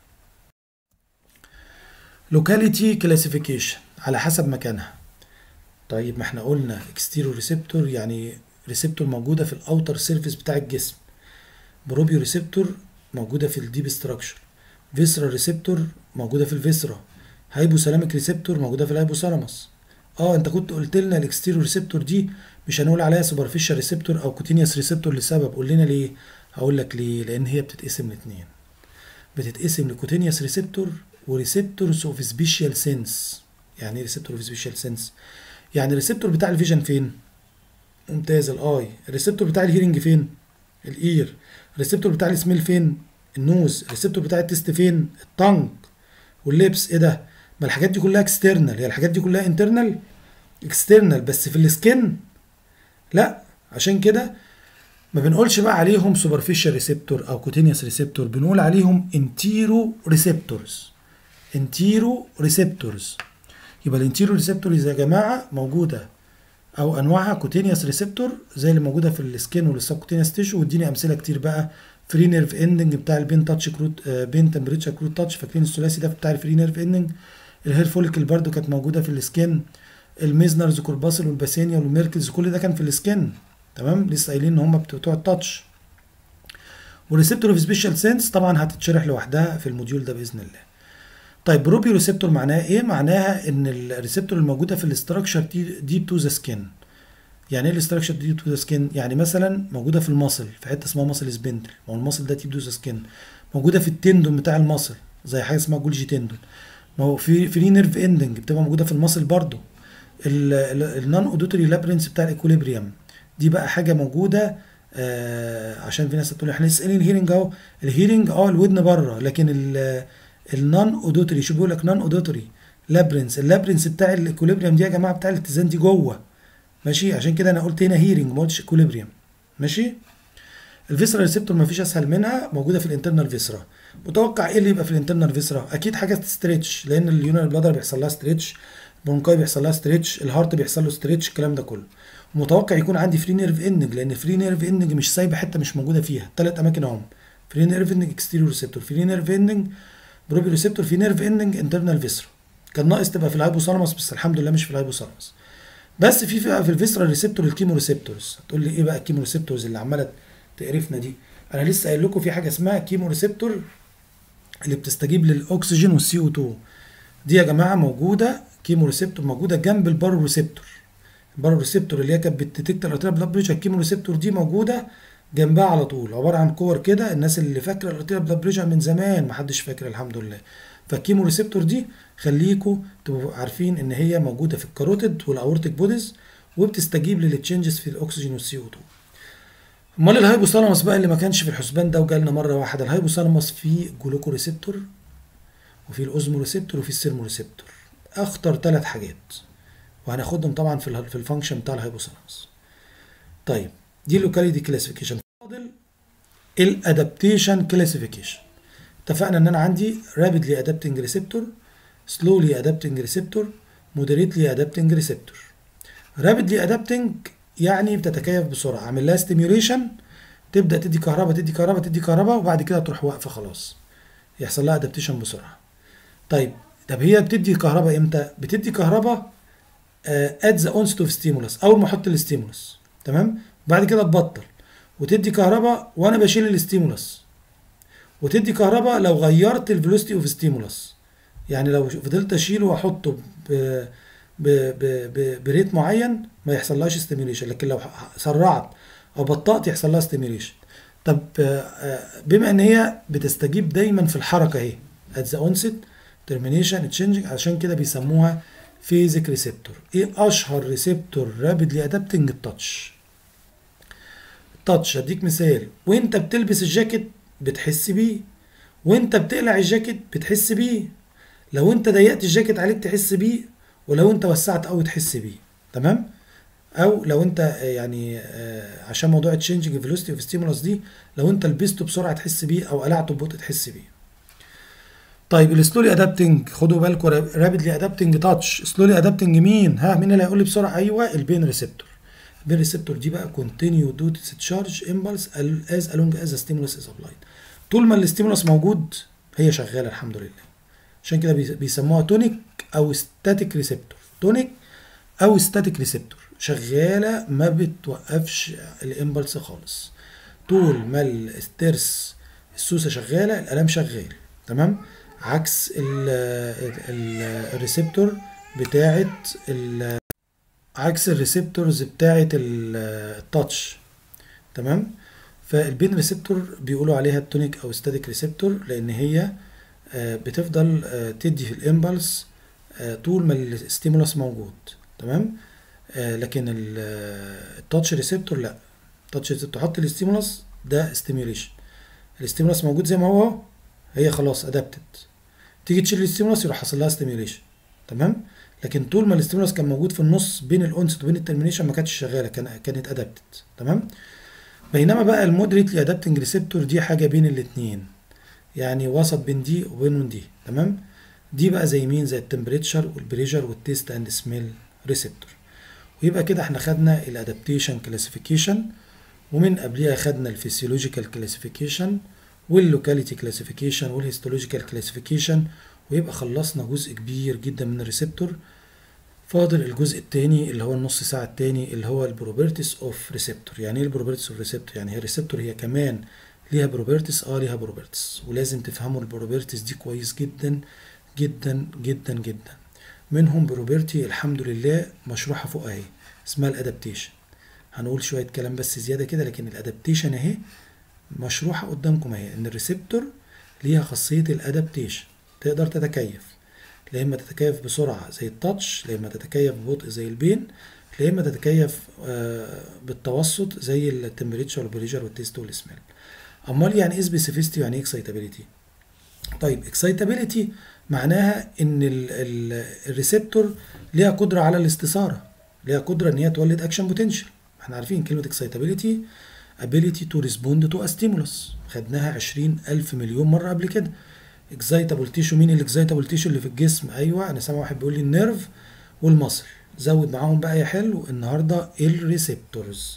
لوكاليتي كلاسيفيكيشن على حسب مكانها طيب ما احنا قلنا اكستيريو ريسبتور يعني ريسبتور موجوده في الاوتر سيرفيس بتاع الجسم بروبيو ريسبتور موجوده في الديب ستراكشر فيسرا ريسبتور موجوده في الفيسرا هايبوثالاميك ريسبتور موجوده في الهايبوثالاموس اه انت كنت قلت لنا الاكستيريو ريسبتور دي مش هنقول عليها سوبرفيشال ريسبتور او كوتينيوس ريسبتور لسبب قول لنا ليه هقول لك ليه لان هي بتتقسم لاثنين بتتقسم لكوتينيوس ريسبتور وريسبتورز اوف سبيشال سنس يعني ايه ريسبتور اوف سبيشال سنس يعني الريسبتور بتاع الفيجن فين ممتاز الاي الريسبتور بتاع الهيرنج فين الاير الريسبتور بتاع السميل فين النوز الريسبتور بتاع التست فين التانج واللبس ايه ده ما الحاجات دي كلها اكسترنال هي الحاجات دي كلها انترنال اكسترنال بس في السكن لا عشان كده ما بنقولش بقى عليهم سوبرفيشال ريسبتور او كوتينيوس ريسبتور بنقول عليهم انتيرو ريسبتورز انتيرو ريسبتورز يبقى الانتيرو ريسبتورز يا جماعه موجوده او انواعها كوتينيوس ريسبتور زي اللي موجوده في السكين والسبكوتينيوس تيشو واديني امثله كتير بقى فري نيرف اندنج بتاع البين تاتش كروت بين تمبريتشر كروت تاتش فاكرين الثلاثي ده بتاع الفري نيرف اندنج الهير فوليكل برده كانت موجوده في السكين الميزنرز كورباسل والباسينيا والميركلز كل ده كان في السكين تمام لسه قايلين ان هم بتوع التاتش والريسبتور اوف سبيشال سنس طبعا هتتشرح لوحدها في الموديول ده باذن الله طيب بروبيو ريسبتور معناها ايه معناها ان الريسبتور الموجوده في الاستراكشر دي ديب تو ذا سكين يعني ايه الاستراكشر ديب تو ذا سكين يعني مثلا موجوده في المصل في حته اسمها مصل سبندل ما هو المصل ده ديب تو ذا سكين موجوده في التندون بتاع المصل زي حاجه اسمها جولجي تندون ما هو في فري نيرف اندنج بتبقى موجوده في المصل برضو النون اودوتوري لابرنس بتاع الاكوليبريم دي بقى حاجه موجوده آه عشان في ناس تقول احنا لسه قايلين الهيرنج اهو الهيرنج اه الودن بره لكن النون اودوتوري شو بيقول لك نون اودوتوري لابرنس اللابرنس بتاع الاكوليبريم دي يا جماعه بتاع الاتزان دي جوه ماشي عشان كده انا قلت هنا هيرنج ما قلتش اكوليبريم ماشي الفيسرا ريسبتور ما فيش اسهل منها موجوده في الانترنال فيسرا متوقع ايه اللي يبقى في الانترنال فيسرا اكيد حاجه ستريتش لان اليونان بلادر بيحصل لها ستريتش البرونكاي بيحصل لها ستريتش الهارت بيحصل له ستريتش الكلام ده كله متوقع يكون عندي فري نيرف اندنج لان فري نيرف اندنج مش سايبه حته مش موجوده فيها ثلاث اماكن اهم فري نيرف اندنج اكستيريور ريسبتور فري نيرف اندنج بروبي ريسبتور في نيرف اندنج انترنال فيسرا كان ناقص تبقى في الهايبوثالاموس بس الحمد لله مش في الهايبوثالاموس بس في في الفيسرا ريسبتور الكيمو ريسبتورز هتقول لي ايه بقى الكيمو ريسبتورز اللي عماله تقرفنا دي انا لسه قايل لكم في حاجه اسمها كيمو ريسبتور اللي بتستجيب للاكسجين والسي او 2 دي يا جماعه موجوده كيمو ريسبتور موجوده جنب البارو ريسبتور البارو ريسبتور اللي هي كانت بتديتكت الارتيريال بلاد بريشر الكيمو ريسبتور دي موجوده جنبها على طول عباره عن كور كده الناس اللي فاكره الارتيريال بلاد بريشر من زمان محدش فاكر الحمد لله فالكيمو ريسبتور دي خليكوا تبقوا عارفين ان هي موجوده في الكاروتيد والاورتيك بوديز وبتستجيب للتشنجز في الاكسجين والسي او 2 امال الهايبوثالاموس بقى اللي ما كانش في الحسبان ده وجالنا مره واحده الهايبوثالاموس فيه جلوكو ريسبتور وفي الاوزمو ريسبتور وفي السيرمو ريسبتور اخطر ثلاث حاجات وهناخدهم طبعا في في الفانكشن بتاع الهايبوثالاموس طيب دي اللوكاليتي كلاسيفيكيشن فاضل الادابتيشن كلاسيفيكيشن اتفقنا ان انا عندي رابيدلي ادابتنج ريسبتور سلولي ادابتنج ريسبتور مودريتلي ادابتنج ريسبتور رابيدلي ادابتنج يعني بتتكيف بسرعه اعمل لها ستيميوليشن تبدا تدي كهرباء تدي كهرباء تدي كهرباء وبعد كده تروح واقفه خلاص يحصل لها ادابتيشن بسرعه طيب طب هي بتدي كهرباء امتى بتدي كهرباء ات ذا اونست اوف ستيمولس اول ما احط الستيمولس تمام بعد كده تبطل وتدي كهرباء وانا بشيل الستيمولس وتدي كهرباء لو غيرت الفيلوسيتي اوف ستيمولس يعني لو فضلت اشيله واحطه ب ب ب ب بريت معين ما يحصلهاش ستيميوليشن لكن لو سرعت او بطأت يحصل لها ستيميوليشن طب بما ان هي بتستجيب دايما في الحركه اهي at the onset termination changing عشان كده بيسموها فيزيك ريسبتور ايه اشهر ريسبتور رابيدلي ادابتنج التاتش التاتش هديك مثال وانت بتلبس الجاكيت بتحس بيه وانت بتقلع الجاكيت بتحس بيه لو انت ضيقت الجاكيت عليك تحس بيه ولو انت وسعت قوي تحس بيه تمام او لو انت يعني عشان موضوع تشينجنج فيلوسيتي اوف ستيمولس دي لو انت لبسته بسرعه تحس بيه او قلعته ببطء تحس بيه طيب السلولي ادابتنج خدوا بالكم رابيدلي ادابتنج تاتش سلولي ادابتنج مين ها مين اللي هيقول لي بسرعه ايوه البين ريسبتور البين ريسبتور دي بقى كونتينيو دو تشارج امبلس از الونج از ستيمولس از ابلايد طول ما الستيمولس موجود هي شغاله الحمد لله عشان كده بيسموها تونيك او ستاتيك ريسبتور تونيك او ستاتيك ريسبتور شغاله ما بتوقفش الامبلس خالص طول ما السترس السوسه شغاله الالام شغال تمام عكس ال ال الريسبتور بتاعه ال عكس الريسبتورز بتاعه التاتش تمام فالبين ريسبتور بيقولوا عليها التونيك او ستاتيك ريسبتور لان هي آه، بتفضل آه، تدي في الامبلس آه، طول ما الستيمولس موجود تمام آه، لكن ال- آه، التاتش ريسبتور لا التاتش ريسبتور تحط الستيمولس ده ستيميوليشن الستيمولس موجود زي ما هو أهو، هي خلاص ادابتد تيجي تشيل الستيمولس يروح حاصل لها ستيميوليشن تمام لكن طول ما الستيمولس كان موجود في النص بين الاونست وبين الترمينيشن ما كانتش شغاله كان كانت ادابتد تمام بينما بقى المودريتلي ادابتنج ريسبتور دي حاجه بين الاثنين يعني وسط بين دي وبين دي تمام دي بقى زي مين زي التمبريتشر والبريشر والتيست اند سميل ريسبتور ويبقى كده احنا خدنا الادابتيشن كلاسيفيكيشن ومن قبلها خدنا الفسيولوجيكال كلاسيفيكيشن واللوكاليتي كلاسيفيكيشن والهيستولوجيكال كلاسيفيكيشن ويبقى خلصنا جزء كبير جدا من الريسبتور فاضل الجزء التاني اللي هو النص ساعة التاني اللي هو البروبرتيز اوف ريسبتور يعني ايه البروبرتيز اوف ريسبتور يعني هي الريسبتور هي كمان ليها بروبرتيز اه ليها بروبرتيز ولازم تفهموا البروبرتيز دي كويس جدا جدا جدا جدا منهم بروبرتي الحمد لله مشروحة فوق اهي اسمها الادابتيشن هنقول شوية كلام بس زيادة كده لكن الادابتيشن اهي مشروحة قدامكم اهي ان الريسبتور ليها خاصية الادابتيشن تقدر تتكيف لا اما تتكيف بسرعة زي التاتش لا اما تتكيف ببطء زي البين لا اما تتكيف آه، بالتوسط زي التمبريتشر والبريشر والتيست والسميل امال يعني ايه سبيسيفيستي ويعني ايه اكسايتابيليتي طيب اكسايتابيليتي معناها ان ال- ال- الريسبتور ليها قدرة على الاستثارة ليها قدرة ان هي تولد اكشن بوتنشال احنا عارفين كلمة اكسايتابيليتي ability to respond to a stimulus خدناها عشرين ألف مليون مرة قبل كده اكزايتابل تيشو مين الاكزايتابل تيشو اللي في الجسم ايوه انا سامع واحد بيقول لي النيرف والمصل زود معاهم بقى يا حلو النهارده الريسبتورز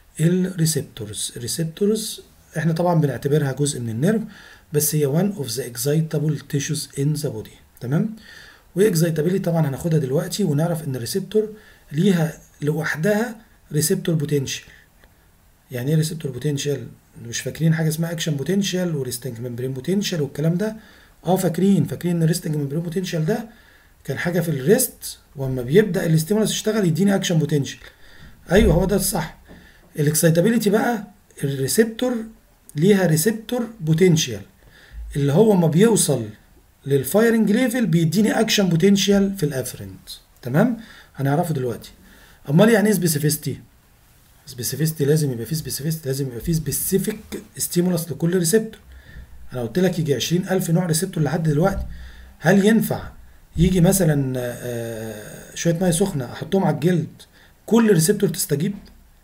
الريسبتورز الريسبتورز احنا طبعا بنعتبرها جزء من النيرف بس هي one of the excitable tissues in the body تمام واكزايتابيلي طبعا هناخدها دلوقتي ونعرف ان الريسبتور ليها لوحدها ريسبتور بوتنشال يعني ايه ريسبتور بوتنشال مش فاكرين حاجه اسمها اكشن بوتنشال وريستنج ممبرين بوتنشال والكلام ده اه فاكرين فاكرين ان الريستنج ممبرين بوتنشال ده كان حاجه في الريست واما بيبدا الاستيمولس يشتغل يديني اكشن بوتنشال ايوه هو ده الصح الاكسايتابيليتي بقى الريسبتور ليها ريسبتور بوتنشال اللي هو ما بيوصل للفايرنج ليفل بيديني اكشن بوتنشال في الافرنت تمام هنعرفه دلوقتي امال يعني ايه سبيسيفيستي سبيسيفيستي لازم يبقى فيه سبيسيفيستي لازم يبقى فيه سبيسيفيك ستيمولس لكل ريسبتور انا قلت لك يجي 20000 نوع ريسبتور لحد دلوقتي هل ينفع يجي مثلا آه، شويه ميه سخنه احطهم على الجلد كل ريسبتور تستجيب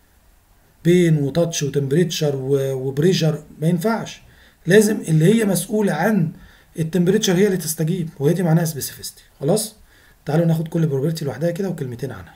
بين وتاتش وتمبريتشر وبريشر ما ينفعش لازم اللي هي مسؤوله عن التمبريتشر هي اللي تستجيب وهي دي معناها سبيسيفيستي خلاص تعالوا ناخد كل بروبرتي لوحدها كده وكلمتين عنها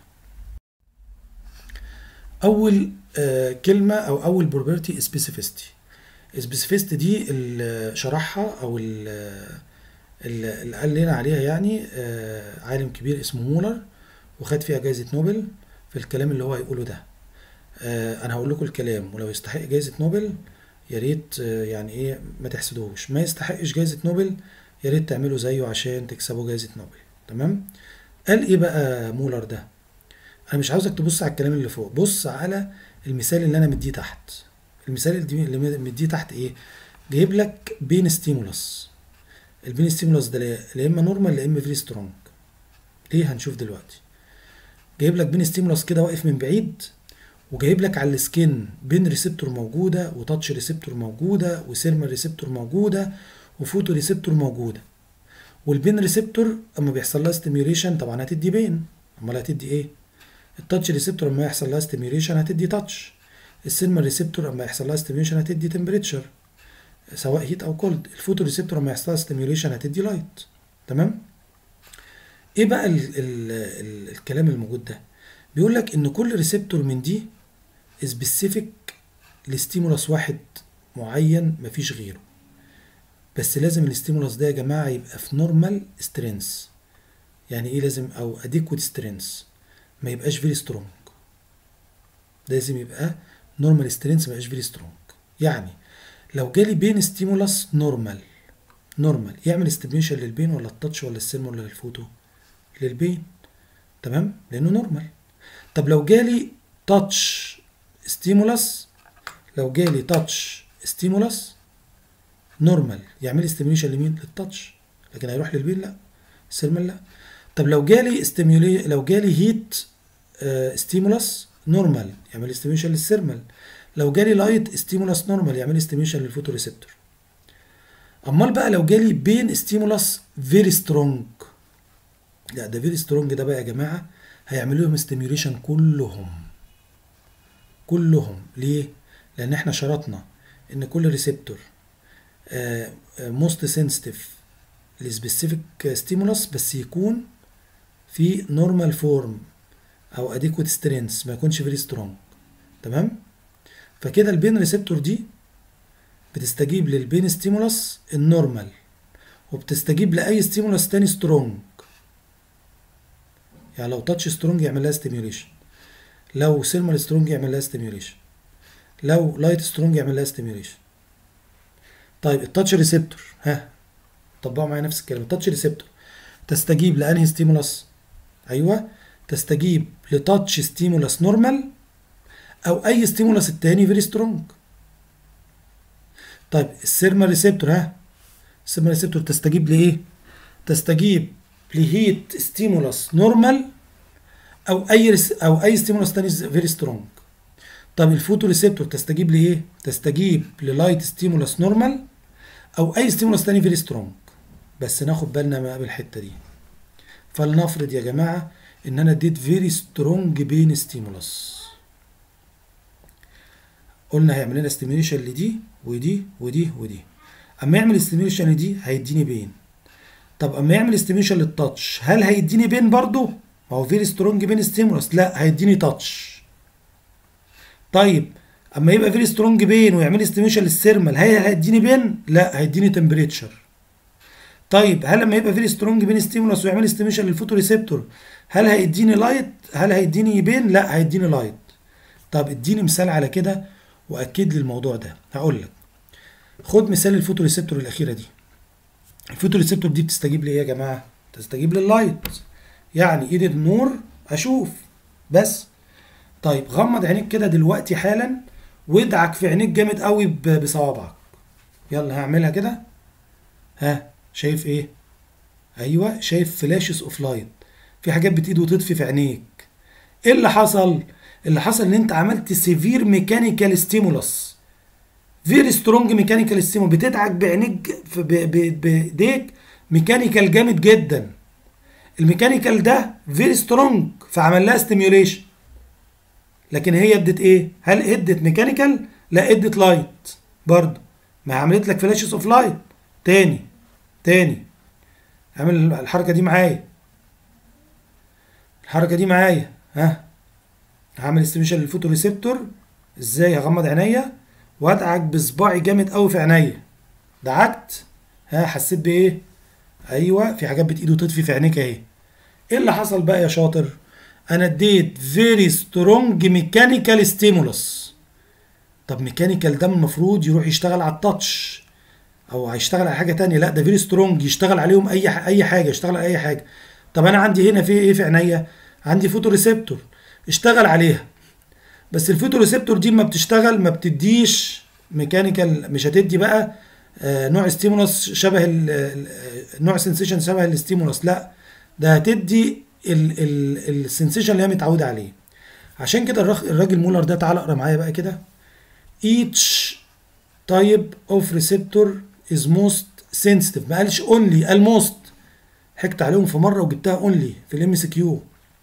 اول آه كلمه او اول بروبرتي سبيسيفيستي السبيسيفيستي دي اللي شرحها او ال- اللي اللي قال لنا عليها يعني آه عالم كبير اسمه مولر وخد فيها جائزه نوبل في الكلام اللي هو هيقوله ده آه انا هقول لكم الكلام ولو يستحق جائزه نوبل يا ريت آه يعني ايه ما تحسدوش ما يستحقش جائزه نوبل يا ريت تعملوا زيه عشان تكسبوا جائزه نوبل تمام قال ايه بقى مولر ده انا مش عاوزك تبص على الكلام اللي فوق بص على المثال اللي انا مديه تحت المثال اللي اللي مديه تحت ايه جايب لك بين ستيمولس البين ستيمولس ده لا لا اما نورمال لا اما فيري سترونج ليه هنشوف دلوقتي جايب لك بين ستيمولس كده واقف من بعيد وجايب لك على السكين بين ريسبتور موجوده وتاتش ريسبتور موجوده وسيرمال ريسبتور موجوده وفوتو ريسبتور موجوده والبين ريسبتور اما بيحصل لها ستيميوليشن طبعا هتدي بين امال هتدي ايه التاتش ريسبتور اما يحصل لها ستيميوليشن هتدي تاتش السيرمال ريسبتور اما يحصل لها ستيميوليشن هتدي تمبريتشر سواء هيت او كولد الفوتو ريسبتور اما يحصل لها ستيميوليشن هتدي لايت تمام ايه بقى ال ال ال الكلام الموجود ده بيقول لك ان كل ريسبتور من دي سبيسيفيك لستيمولس واحد معين مفيش غيره بس لازم الاستيمولس ده يا جماعه يبقى في نورمال سترينث يعني ايه لازم او اديكوت سترينث ما يبقاش فيري سترونج لازم يبقى نورمال سترينث ما يبقاش فيري سترونج يعني لو جالي بين ستيمولس نورمال نورمال يعمل ستيميشن للبين ولا التاتش ولا السيرم ولا الفوتو للبين تمام لانه نورمال طب لو جالي تاتش ستيمولس لو جالي تاتش ستيمولس نورمال يعمل ستيميشن لمين للتاتش لكن هيروح للبين لا السيرمال لا طب لو جالي ستيمولي لو جالي هيت ستيمولاس نورمال يعمل لي ستيميوليشن للسيرمال لو جالي لايت ستيمولاس نورمال يعمل لي ستيميوليشن للفوتوريسبتور امال بقى لو جالي بين ستيمولاس فيري سترونج لا ده فيري سترونج ده بقى يا جماعه هيعملوا لهم ستيميوليشن كلهم كلهم ليه لان احنا شرطنا ان كل ريسبتور موست سنسيتيف لسبيسيفيك ستيمولاس بس يكون في نورمال فورم او اديكوت سترينث ما يكونش فيري سترونج تمام فكده البين ريسبتور دي بتستجيب للبين ستيمولاس النورمال وبتستجيب لاي ستيمولاس تاني سترونج يعني لو تاتش سترونج يعمل لها ستيميوليشن لو سيرمال سترونج يعمل لها ستيميوليشن لو لايت سترونج يعمل لها ستيميوليشن طيب التاتش ريسبتور ها طبقوا معايا نفس الكلام التاتش ريسبتور تستجيب لانهي ستيمولاس ايوه تستجيب لتاتش ستيمولاس نورمال او اي ستيمولاس التاني فيري سترونج طيب السيرما ريسبتور ها السيرما ريسبتور تستجيب لايه تستجيب لهيت ستيمولاس نورمال او اي رس او اي ستيمولاس تاني فيري سترونج طب الفوتو ريسبتور تستجيب لايه تستجيب للايت ستيمولاس نورمال او اي ستيمولاس تاني فيري سترونج بس ناخد بالنا بقى بالحته دي فلنفرض يا جماعه ان انا اديت فيري سترونج بين ستيمولاس قلنا هيعمل لنا ستيميوليشن لدي ودي ودي ودي اما يعمل ستيميوليشن لدي هيديني بين طب اما يعمل ستيميوليشن للتاتش هل هيديني بين برضه ما هو فيري سترونج بين ستيمولاس لا هيديني تاتش طيب اما يبقى فيري سترونج بين ويعمل ستيميوليشن للسيرمال هل هيديني بين لا هيديني تمبريتشر طيب هل لما يبقى فيري سترونج بين ستيمولاس ويعمل ستيميوليشن للفوتو ريسبتور هل هيديني لايت هل هيديني بين لا هيديني لايت طب اديني مثال على كده واكد لي الموضوع ده هقول لك خد مثال الفوتو ريسبتور الاخيره دي الفوتو ريسبتور دي بتستجيب لايه يا جماعه تستجيب لللايت يعني ايد النور اشوف بس طيب غمض عينيك كده دلوقتي حالا وادعك في عينيك جامد قوي بصوابعك يلا هعملها كده ها شايف ايه ايوه شايف فلاشز اوف لايت في حاجات بتيجي وتطفي في عينيك ايه اللي حصل اللي حصل ان انت عملت سيفير ميكانيكال ستيمولس فيري سترونج ميكانيكال ستيمولس بتدعك بعينيك بايديك ميكانيكال جامد جدا الميكانيكال ده فيري سترونج فعمل لها ستيميوليشن لكن هي ادت ايه هل ادت ميكانيكال لا ادت لايت برضه ما عملت لك فلاشز اوف لايت تاني تاني اعمل الحركه دي معايا الحركه دي معايا ها هعمل استيميشن للفوتو ريسبتور ازاي هغمض عينيا وادعك بصباعي جامد قوي في عينيا دعكت ها حسيت بايه ايوه في حاجات بتايد وتطفي في عينيك اهي ايه اللي حصل بقى يا شاطر انا اديت فيري سترونج ميكانيكال ستيمولس طب ميكانيكال ده المفروض يروح يشتغل على التاتش او هيشتغل على حاجه تانية لا ده فيري سترونج يشتغل عليهم اي اي حاجه يشتغل على اي حاجه طب انا عندي هنا في ايه في عينيا عندي فوتو ريسبتور اشتغل عليها بس الفوتو ريسبتور دي ما بتشتغل ما بتديش ميكانيكال مش هتدي بقى آه نوع ستيمولس شبه نوع سنسيشن شبه الستيمولس لا ده هتدي السنسيشن اللي هي متعوده عليه عشان كده الراجل مولر ده تعالى اقرا معايا بقى كده each type of receptor is most sensitive ما قالش only قال most حكت عليهم في مره وجبتها only في الام اس كيو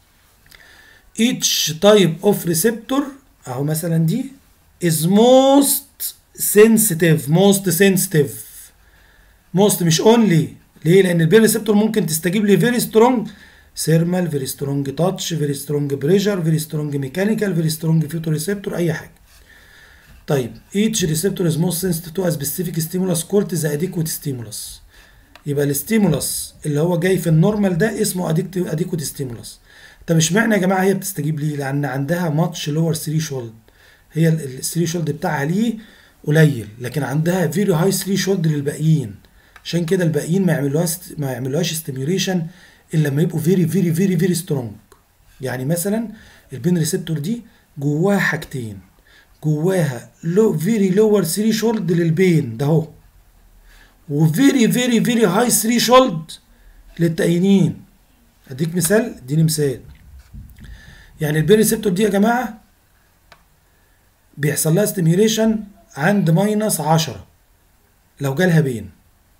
each type of receptor اهو مثلا دي is most sensitive most sensitive most مش only ليه لان البين ريسبتور ممكن تستجيب ل very strong thermal very strong touch very strong pressure very strong mechanical very strong photoreceptor اي حاجه طيب each receptor is most sensitive to a specific stimulus court the adequate stimulus يبقى الستيمولس اللي هو جاي في النورمال ده اسمه adequate stimulus طب اشمعنى يا جماعه هي بتستجيب ليه؟ لان عندها ماتش لور 3 شولد هي الثري شولد بتاعها ليه قليل لكن عندها فيري هاي 3 شولد للباقيين عشان كده الباقيين ما يعملوهاش ما يعملوهاش ستيميوليشن الا لما يبقوا فيري فيري فيري فيري سترونج يعني مثلا البين ريسبتور دي جواها حاجتين جواها لو فيري لور 3 شولد للبين ده اهو وفيري فيري فيري هاي ثريشولد للتأيينين اديك مثال اديني مثال يعني البين ريسبتور دي يا جماعه بيحصل لها ستيميوليشن عند ماينس 10 لو جالها بين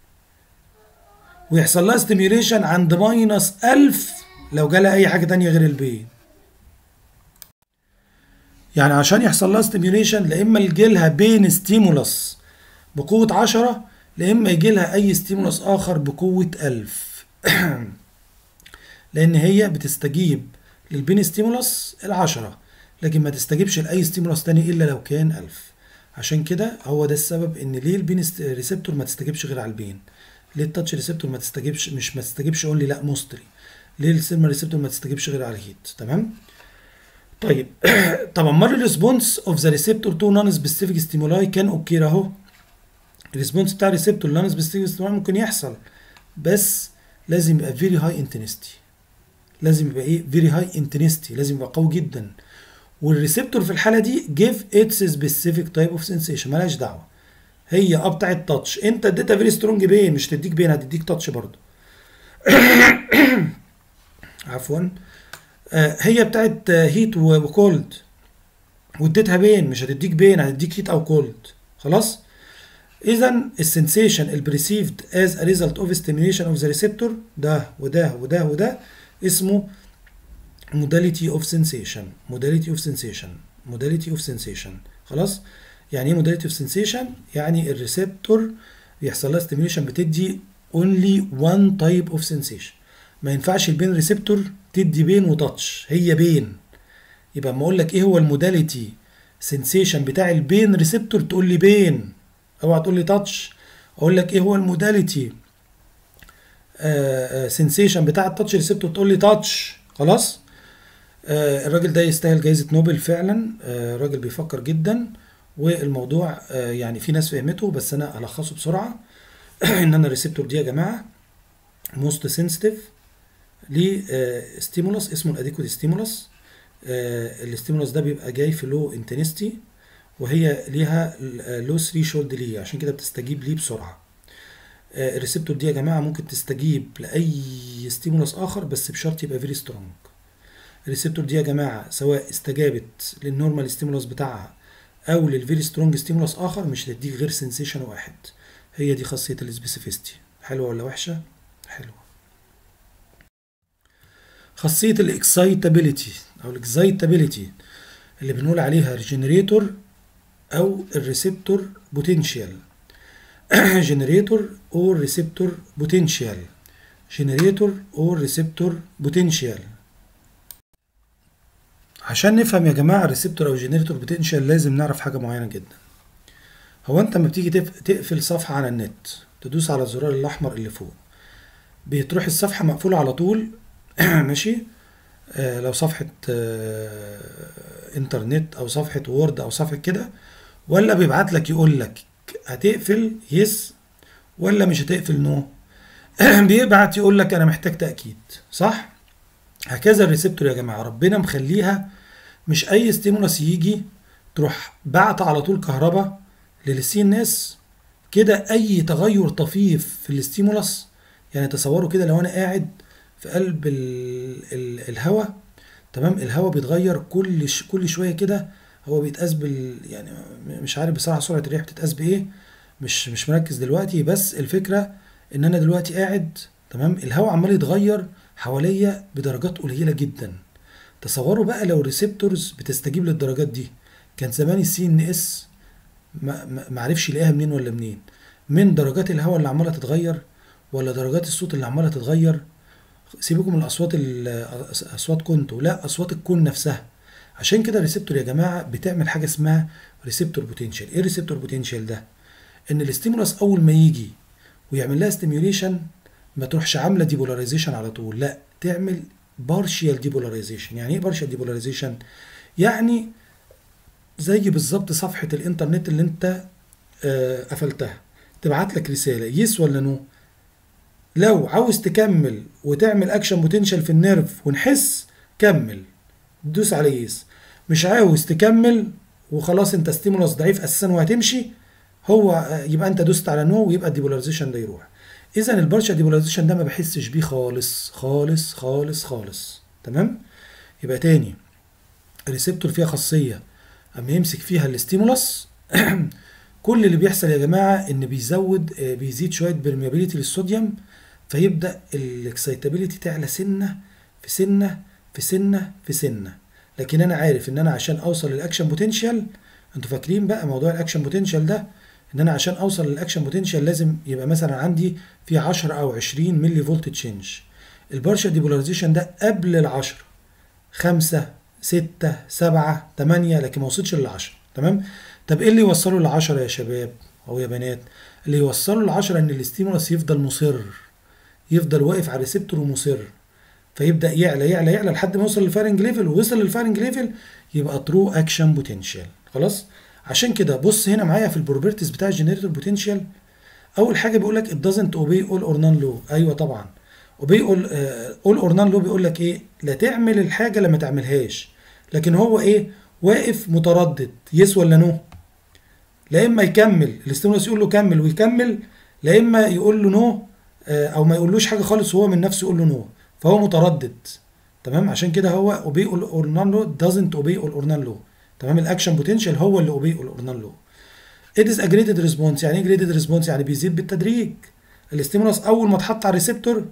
ويحصل لها ستيميوليشن عند ماينس 1000 لو جالها اي حاجه تانية غير البين يعني عشان يحصل لها ستيميوليشن لا اما يجي لها بين ستيمولس بقوه 10 لا اما يجي لها اي ستيمولس اخر بقوه 1000 لان هي بتستجيب للبين ستيمولس العشرة لكن ما تستجيبش لاي ستيمولس تاني الا لو كان 1000 عشان كده هو ده السبب ان ليه البين ريسبتور ما تستجيبش غير على البين ليه التاتش ريسبتور ما تستجيبش مش ما تستجيبش اونلي لا موستري ليه السيرما ريسبتور ما تستجيبش غير على الهيت تمام طيب طبعا مر الريسبونس اوف ذا ريسبتور تو نون سبيسيفيك ستيمولاي كان اوكي اهو الريسبونس بتاع الريسبتور نون سبيسيفيك ستيمولاي ممكن يحصل بس لازم يبقى فيري هاي انتنستي لازم يبقى ايه فيري هاي انتنستي لازم يبقى قوي جدا والريسبتور في الحاله دي جيف اتس سبيسيفيك تايب اوف سensation مالهاش دعوه هي اه بتاع التاتش انت اديتها فيري سترونج بين مش تديك بين هتديك تاتش برضه عفوا آه هي بتاعت هيت وكولد واديتها بين مش هتديك بين هتديك هيت او كولد خلاص اذا السنسيشن البريسيفد از ا ريزلت اوف ستيميوليشن اوف ذا ريسبتور ده وده وده وده اسمه modality of sensation modality of sensation modality of sensation خلاص يعني ايه modality of sensation يعني الريسبتور بيحصل لها stimulation بتدي only one type of sensation ما ينفعش البين ريسبتور تدي بين وتاتش هي بين يبقى اما اقول لك ايه هو الموداليتي سنسيشن بتاع البين ريسبتور تقول لي بين اوعى تقول لي تاتش اقول لك ايه هو الموداليتي سنسيشن بتاع التاتش ريسبتور تقول لي تاتش خلاص آه الراجل ده يستاهل جائزة نوبل فعلا آه راجل بيفكر جدا والموضوع آه يعني في ناس فهمته بس انا هلخصه بسرعة ان انا الريسبتور دي يا جماعة موست سنسيتيف لستيمولس اسمه الاديكوت ستيمولس الستيمولس ده بيبقى جاي في لو انتنستي وهي ليها لو 3 شولد ليه عشان كده بتستجيب ليه بسرعه الريسبتور دي يا جماعه ممكن تستجيب لاي ستيمولس اخر بس بشرط يبقى فيري سترونج الريسبتور دي يا جماعه سواء استجابت للنورمال ستيمولس بتاعها او للفيري سترونج ستيمولس اخر مش هتديك غير سنسيشن واحد هي دي خاصيه السبيسيفيستي حلوه ولا وحشه حلوه خاصيه الاكسايتابيليتي او الاكسايتابيليتي اللي بنقول عليها ريجنريتور او الريسبتور بوتنشال جنريتور او ريسبتور بوتنشال جنريتور او ريسبتور بوتنشال عشان نفهم يا جماعه الريسبتور او جنريتور بوتنشال لازم نعرف حاجه معينه جدا هو انت لما بتيجي تقفل صفحه على النت تدوس على الزرار الاحمر اللي فوق بتروح الصفحه مقفوله على طول ماشي آه لو صفحه آه انترنت او صفحه وورد او صفحه كده ولا بيبعت لك يقول لك هتقفل يس ولا مش هتقفل نو بيبعت يقول لك انا محتاج تاكيد صح هكذا الريسبتور يا جماعه ربنا مخليها مش اي ستيمولس يجي تروح بعت على طول كهرباء للسي ان اس كده اي تغير طفيف في الستيمولس يعني تصوروا كده لو انا قاعد في قلب الهواء تمام الهواء بيتغير كل ش... كل شويه كده هو بيتقاس بال يعني مش عارف بصراحه سرعه الرياح بتتقاس بايه مش مش مركز دلوقتي بس الفكره ان انا دلوقتي قاعد تمام الهواء عمال يتغير حواليا بدرجات قليله جدا تصوروا بقى لو الريسبتورز بتستجيب للدرجات دي كان زمان السي ان اس ما عرفش يلاقيها منين ولا منين من درجات الهواء اللي عماله تتغير ولا درجات الصوت اللي عماله تتغير سيبكم من الاصوات اصوات كنتو لا اصوات الكون نفسها عشان كده الريسبتور يا جماعه بتعمل حاجه اسمها ريسبتور بوتنشال ايه الريسبتور بوتنشال ده ان الاستيمولس اول ما يجي ويعمل لها ستيميوليشن ما تروحش عامله ديبولاريزيشن على طول لا تعمل بارشيال ديبولاريزيشن يعني ايه بارشيال ديبولاريزيشن يعني زي بالظبط صفحه الانترنت اللي انت آه قفلتها تبعت لك رساله يس ولا نو لو عاوز تكمل وتعمل اكشن بوتنشال في النيرف ونحس كمل دوس على يس مش عاوز تكمل وخلاص انت ستيمولس ضعيف اساسا وهتمشي هو آه، يبقى انت دوست على نو ويبقى الديبولاريزيشن ده يروح اذا البارشا ديبولاريزيشن ده ما بحسش بيه خالص خالص خالص خالص تمام يبقى تاني الريسبتور فيها خاصيه اما يمسك فيها الاستيمولاس كل اللي بيحصل يا جماعه ان بيزود آه، بيزيد شويه برميابيليتي للصوديوم فيبدا الاكسيتابيليتي تعلى سنه في سنه في سنه في سنه لكن انا عارف ان انا عشان اوصل للاكشن بوتنشال انتوا فاكرين بقى موضوع الاكشن بوتنشال ده ان انا عشان اوصل للاكشن بوتنشال لازم يبقى مثلا عندي في 10 او 20 ملي فولت تشينج البارشا ديبولاريزيشن ده قبل ال 10 5 6 7 8 لكن ما وصلش لل 10 تمام طب ايه اللي يوصله ل 10 يا شباب او يا بنات اللي يوصله ل 10 ان الاستيمولس يفضل مصر يفضل واقف على الريسبتور ومصر فيبدا يعلى يعلى يعلى لحد ما يوصل للفارنج ليفل ووصل للفارنج ليفل يبقى ترو اكشن بوتنشال خلاص عشان كده بص هنا معايا في البروبرتيز بتاع الجنريتور بوتنشال اول حاجه بيقول لك it doesn't obey all or none law ايوه طبعا obey all uh, all or none law بيقول لك ايه لا تعمل الحاجه لما تعملهاش لكن هو ايه واقف متردد يس ولا نو لا اما يكمل الاستيمولس يقول له كمل ويكمل لا اما يقول له نو او ما يقولوش حاجه خالص وهو من نفسه يقول له نو فهو متردد تمام عشان كده هو obey all or none law doesn't obey all or none law تمام الاكشن بوتنشال هو اللي obey all or none law it is a graded response يعني ايه graded response يعني بيزيد بالتدريج الاستيمولس اول ما اتحط على الريسبتور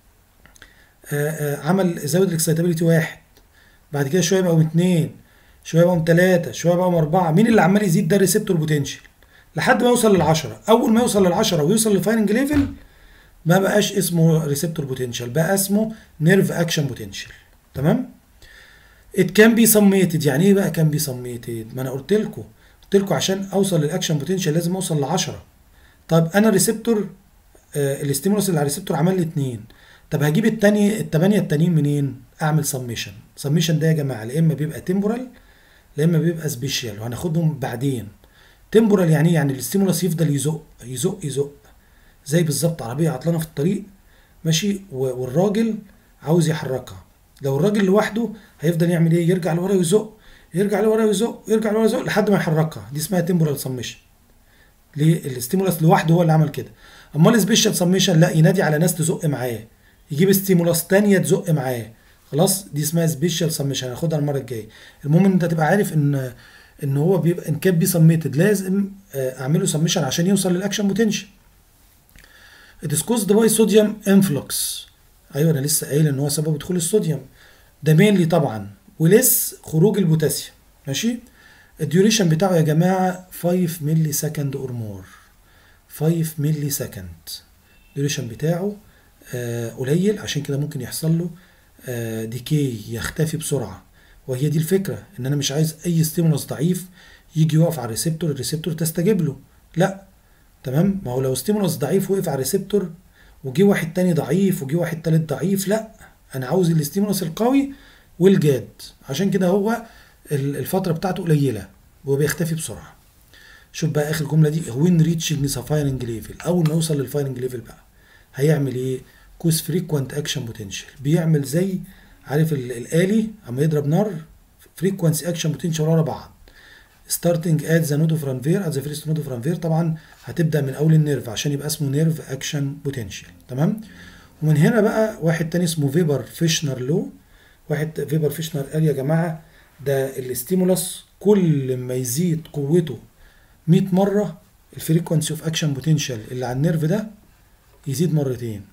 عمل زود الاكسيتابيلتي واحد بعد كده شويه بقوا اتنين شويه بقوا ثلاثه شويه بقوا اربعه مين اللي عمال يزيد ده الريسبتور بوتنشال لحد ما يوصل للعشرة اول ما يوصل للعشرة ويوصل للفايننج ليفل ما بقاش اسمه ريسبتور بوتنشال بقى اسمه نيرف اكشن بوتنشال تمام ات كان بي سميتد يعني ايه بقى كان بي سميتد ما انا قلت لكم قلت لكم عشان اوصل للاكشن بوتنشال لازم اوصل ل 10 طب انا ريسبتور آه الاستيمولس اللي على الريسبتور عمل لي 2 طب هجيب التاني الثمانيه التانيين منين اعمل سميشن سميشن ده يا جماعه يا اما بيبقى تمبورال يا اما بيبقى سبيشال وهناخدهم بعدين تمبورال يعني ايه يعني الاستيمولس يفضل يزق يزق يزق زي بالظبط عربيه عطلانه في الطريق ماشي والراجل عاوز يحركها لو الراجل لوحده هيفضل يعمل ايه يرجع لورا ويزق يرجع لورا ويزق يرجع لورا ويزق لحد ما يحركها دي اسمها تمبورال سميشن ليه الاستيمولس لوحده هو اللي عمل كده امال السبيشال سميشن لا ينادي على ناس تزق معاه يجيب ستيمولاس تانية تزق معاه خلاص دي اسمها سبيشال سميشن هناخدها المره الجايه المهم ان انت تبقى عارف ان ان هو بيبقى ان كان بي سميتد لازم اعمله سميشن عشان يوصل للاكشن بوتنشال It is caused by sodium influx ايوه انا لسه قايل ان هو سبب دخول الصوديوم ده مينلي طبعا ولس خروج البوتاسيوم ماشي الديوريشن بتاعه يا جماعه 5 ملي سكند اور مور 5 ملي سكند الديوريشن بتاعه آه قليل عشان كده ممكن يحصل له آه ديكي يختفي بسرعه وهي دي الفكره ان انا مش عايز اي ستيمولس ضعيف يجي يقف على الريسبتور الريسبتور تستجيب له لا تمام ما هو لو ستيمولس ضعيف وقف على الريسبتور وجي واحد تاني ضعيف وجي واحد تالت ضعيف لا انا عاوز الاستيمولس القوي والجاد عشان كده هو الفتره بتاعته قليله وبيختفي بسرعه شوف بقى اخر جمله دي وين ريتشنج فايرنج ليفل اول ما يوصل للفايرنج ليفل بقى هيعمل ايه كوز فريكوانت اكشن بوتنشال بيعمل زي عارف الالي اما يضرب نار فريكوانسي اكشن بوتنشال ورا بعض ستارتنج ات ذا نود اوف رانفير ات ذا فيرست نود اوف رانفير طبعا هتبدا من اول النيرف عشان يبقى اسمه نيرف اكشن بوتنشال تمام ومن هنا بقى واحد تاني اسمه فيبر فيشنر لو واحد فيبر فيشنر قال يا جماعه ده الاستيمولس كل ما يزيد قوته 100 مره الفريكونسي اوف اكشن بوتنشال اللي على النيرف ده يزيد مرتين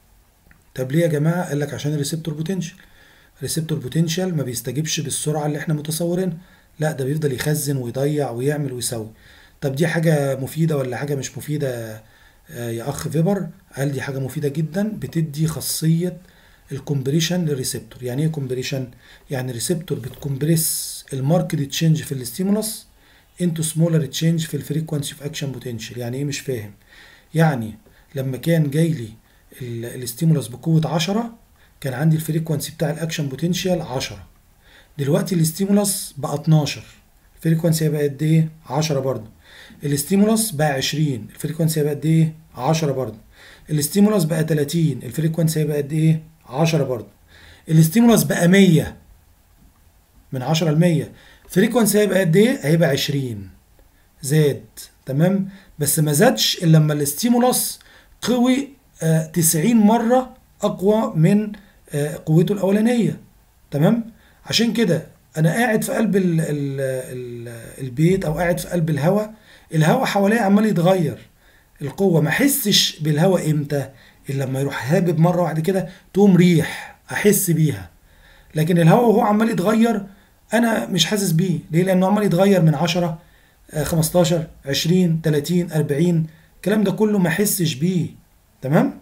طب ليه يا جماعه قال لك عشان الريسبتور بوتنشال الريسبتور بوتنشال ما بيستجيبش بالسرعه اللي احنا متصورينها لا ده بيفضل يخزن ويضيع ويعمل ويسوي طب دي حاجه مفيده ولا حاجه مش مفيده يا اخ فيبر قال دي حاجه مفيده جدا بتدي خاصيه الكومبريشن للريسبتور يعني ايه كومبريشن يعني الريسبتور بتكمبريس الماركت تشينج في الاستيمولس انتو سمولر تشينج في الفريكوانسي اوف اكشن بوتنشال يعني ايه مش فاهم يعني لما كان جاي لي الاستيمولس بقوه 10 كان عندي الفريكوانسي بتاع الاكشن بوتنشال 10 دلوقتي الاستيمولس بقى 12 الفريكوانسي هيبقى قد ايه 10 برضه الاستيمولس بقى 20 الفريكوانسي هيبقى قد ايه 10 برضه الاستيمولس بقى 30 الفريكوانسي هيبقى قد ايه 10 برضه الاستيمولس بقى 100 من 10 ل 100 الفريكوانسي هيبقى قد ايه هيبقى 20 زاد تمام بس ما زادش الا لما الاستيمولاس قوي آه 90 مره اقوى من آه قوته الاولانيه تمام عشان كده انا قاعد في قلب ال ال ال البيت او قاعد في قلب الهواء الهواء حواليا عمال يتغير القوه ما احسش بالهواء امتى الا لما يروح هابب مره واحده كده تقوم ريح احس بيها لكن الهواء وهو عمال يتغير انا مش حاسس بيه ليه لانه عمال يتغير من 10 آه، 15 20 30 40 الكلام ده كله ما احسش بيه تمام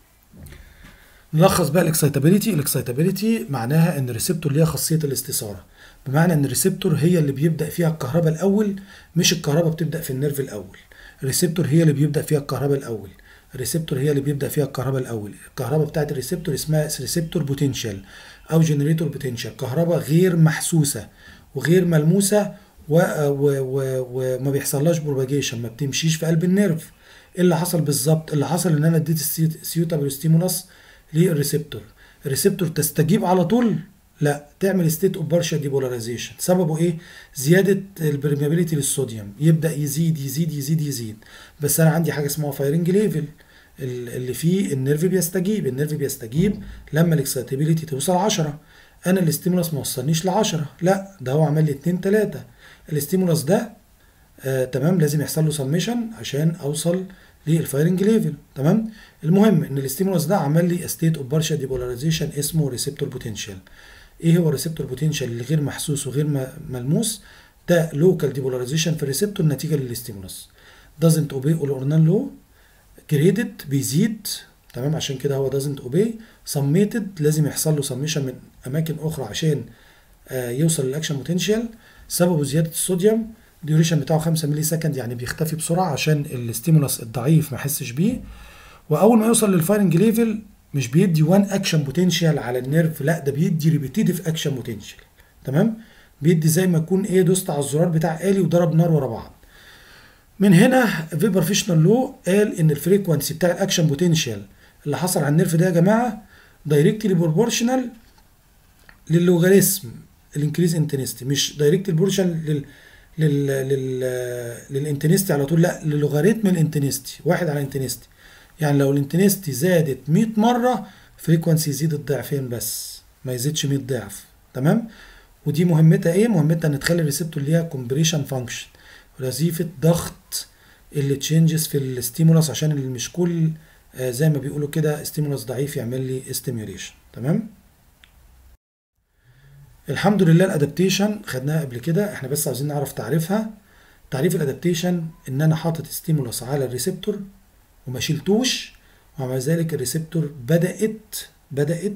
نلخص بقى الاكسايتابيليتي الاكسايتابيليتي معناها ان الريسبتور ليها خاصيه الاستثاره بمعنى ان الريسبتور هي اللي بيبدا فيها الكهرباء الاول مش الكهرباء بتبدا في النيرف الاول الريسبتور هي اللي بيبدا فيها الكهرباء الاول الريسبتور هي اللي بيبدا فيها الكهرباء الاول الكهرباء بتاعت الريسبتور اسمها ريسبتور بوتنشال او جنريتور بوتنشال كهرباء غير محسوسه وغير ملموسه و- و- و- وما بيحصلهاش بروباجيشن ما بتمشيش في قلب النيرف ايه اللي حصل بالظبط اللي حصل ان انا اديت السيوتابل ستيمولاس للريسبتور الريسبتور تستجيب على طول لا تعمل ستيت اوف بارشال ديبولاريزيشن سببه ايه زياده البرميابيليتي للصوديوم يبدا يزيد يزيد يزيد يزيد بس انا عندي حاجه اسمها فايرنج ليفل اللي فيه النيرف بيستجيب النيرف بيستجيب لما الاكسيتابيليتي توصل 10 انا الاستيمولاس ما وصلنيش ل 10 لا ده هو عمل لي 2 3 الاستيمولاس ده آه تمام لازم يحصل له سميشن عشان اوصل للفايرنج ليفل تمام المهم ان الاستيمولاس ده عمل لي ستيت اوف بارشال ديبولاريزيشن اسمه ريسبتور بوتنشال ايه هو الريسبتور بوتنشال اللي غير محسوس وغير م- ملموس ده لوكال ديبولاريزيشن في الريسبتور نتيجه للاستيمولاس doesn't obey الاورنال لو جريدد بيزيد تمام عشان كده هو doesn't obey سميتد لازم يحصل له سميشن من اماكن اخرى عشان آه يوصل للاكشن بوتنشال سببه زياده الصوديوم الديوريشن بتاعه 5 ملي سكند يعني بيختفي بسرعه عشان الاستيمولاس الضعيف ما يحسش بيه واول ما يوصل للفايرنج ليفل مش بيدي وان اكشن بوتنشال على النيرف لا ده بيدي ريبيتيتيف اكشن بوتنشال تمام بيدي زي ما يكون ايه دوست على الزرار بتاع آلي وضرب نار ورا بعض من هنا فيبر فيشنال لو قال ان الفريكوانسي بتاع الاكشن بوتنشال اللي حصل على النيرف ده يا جماعه دايركتلي بروبورشنال للوغاريتم الانكريز انتنستي مش دايركت بروبورشنال لل لل لل للانتنستي على طول لا للوغاريتم الانتنستي واحد على انتنستي يعني لو الانتنستي زادت 100 مره فريكوانسي يزيد الضعفين بس ما يزيدش 100 ضعف تمام ودي مهمتها ايه مهمتها ان تخلي الريسبتور ليها كومبريشن فانكشن وظيفه ضغط اللي تشينجز في الستيمولاس عشان اللي مش كل آه زي ما بيقولوا كده ستيمولاس ضعيف يعمل لي استيميوليشن تمام الحمد لله الادابتيشن خدناها قبل كده احنا بس عاوزين نعرف تعريفها تعريف الادابتيشن ان انا حاطط ستيمولاس على الريسبتور وما شلتوش ومع ذلك الريسبتور بدات بدات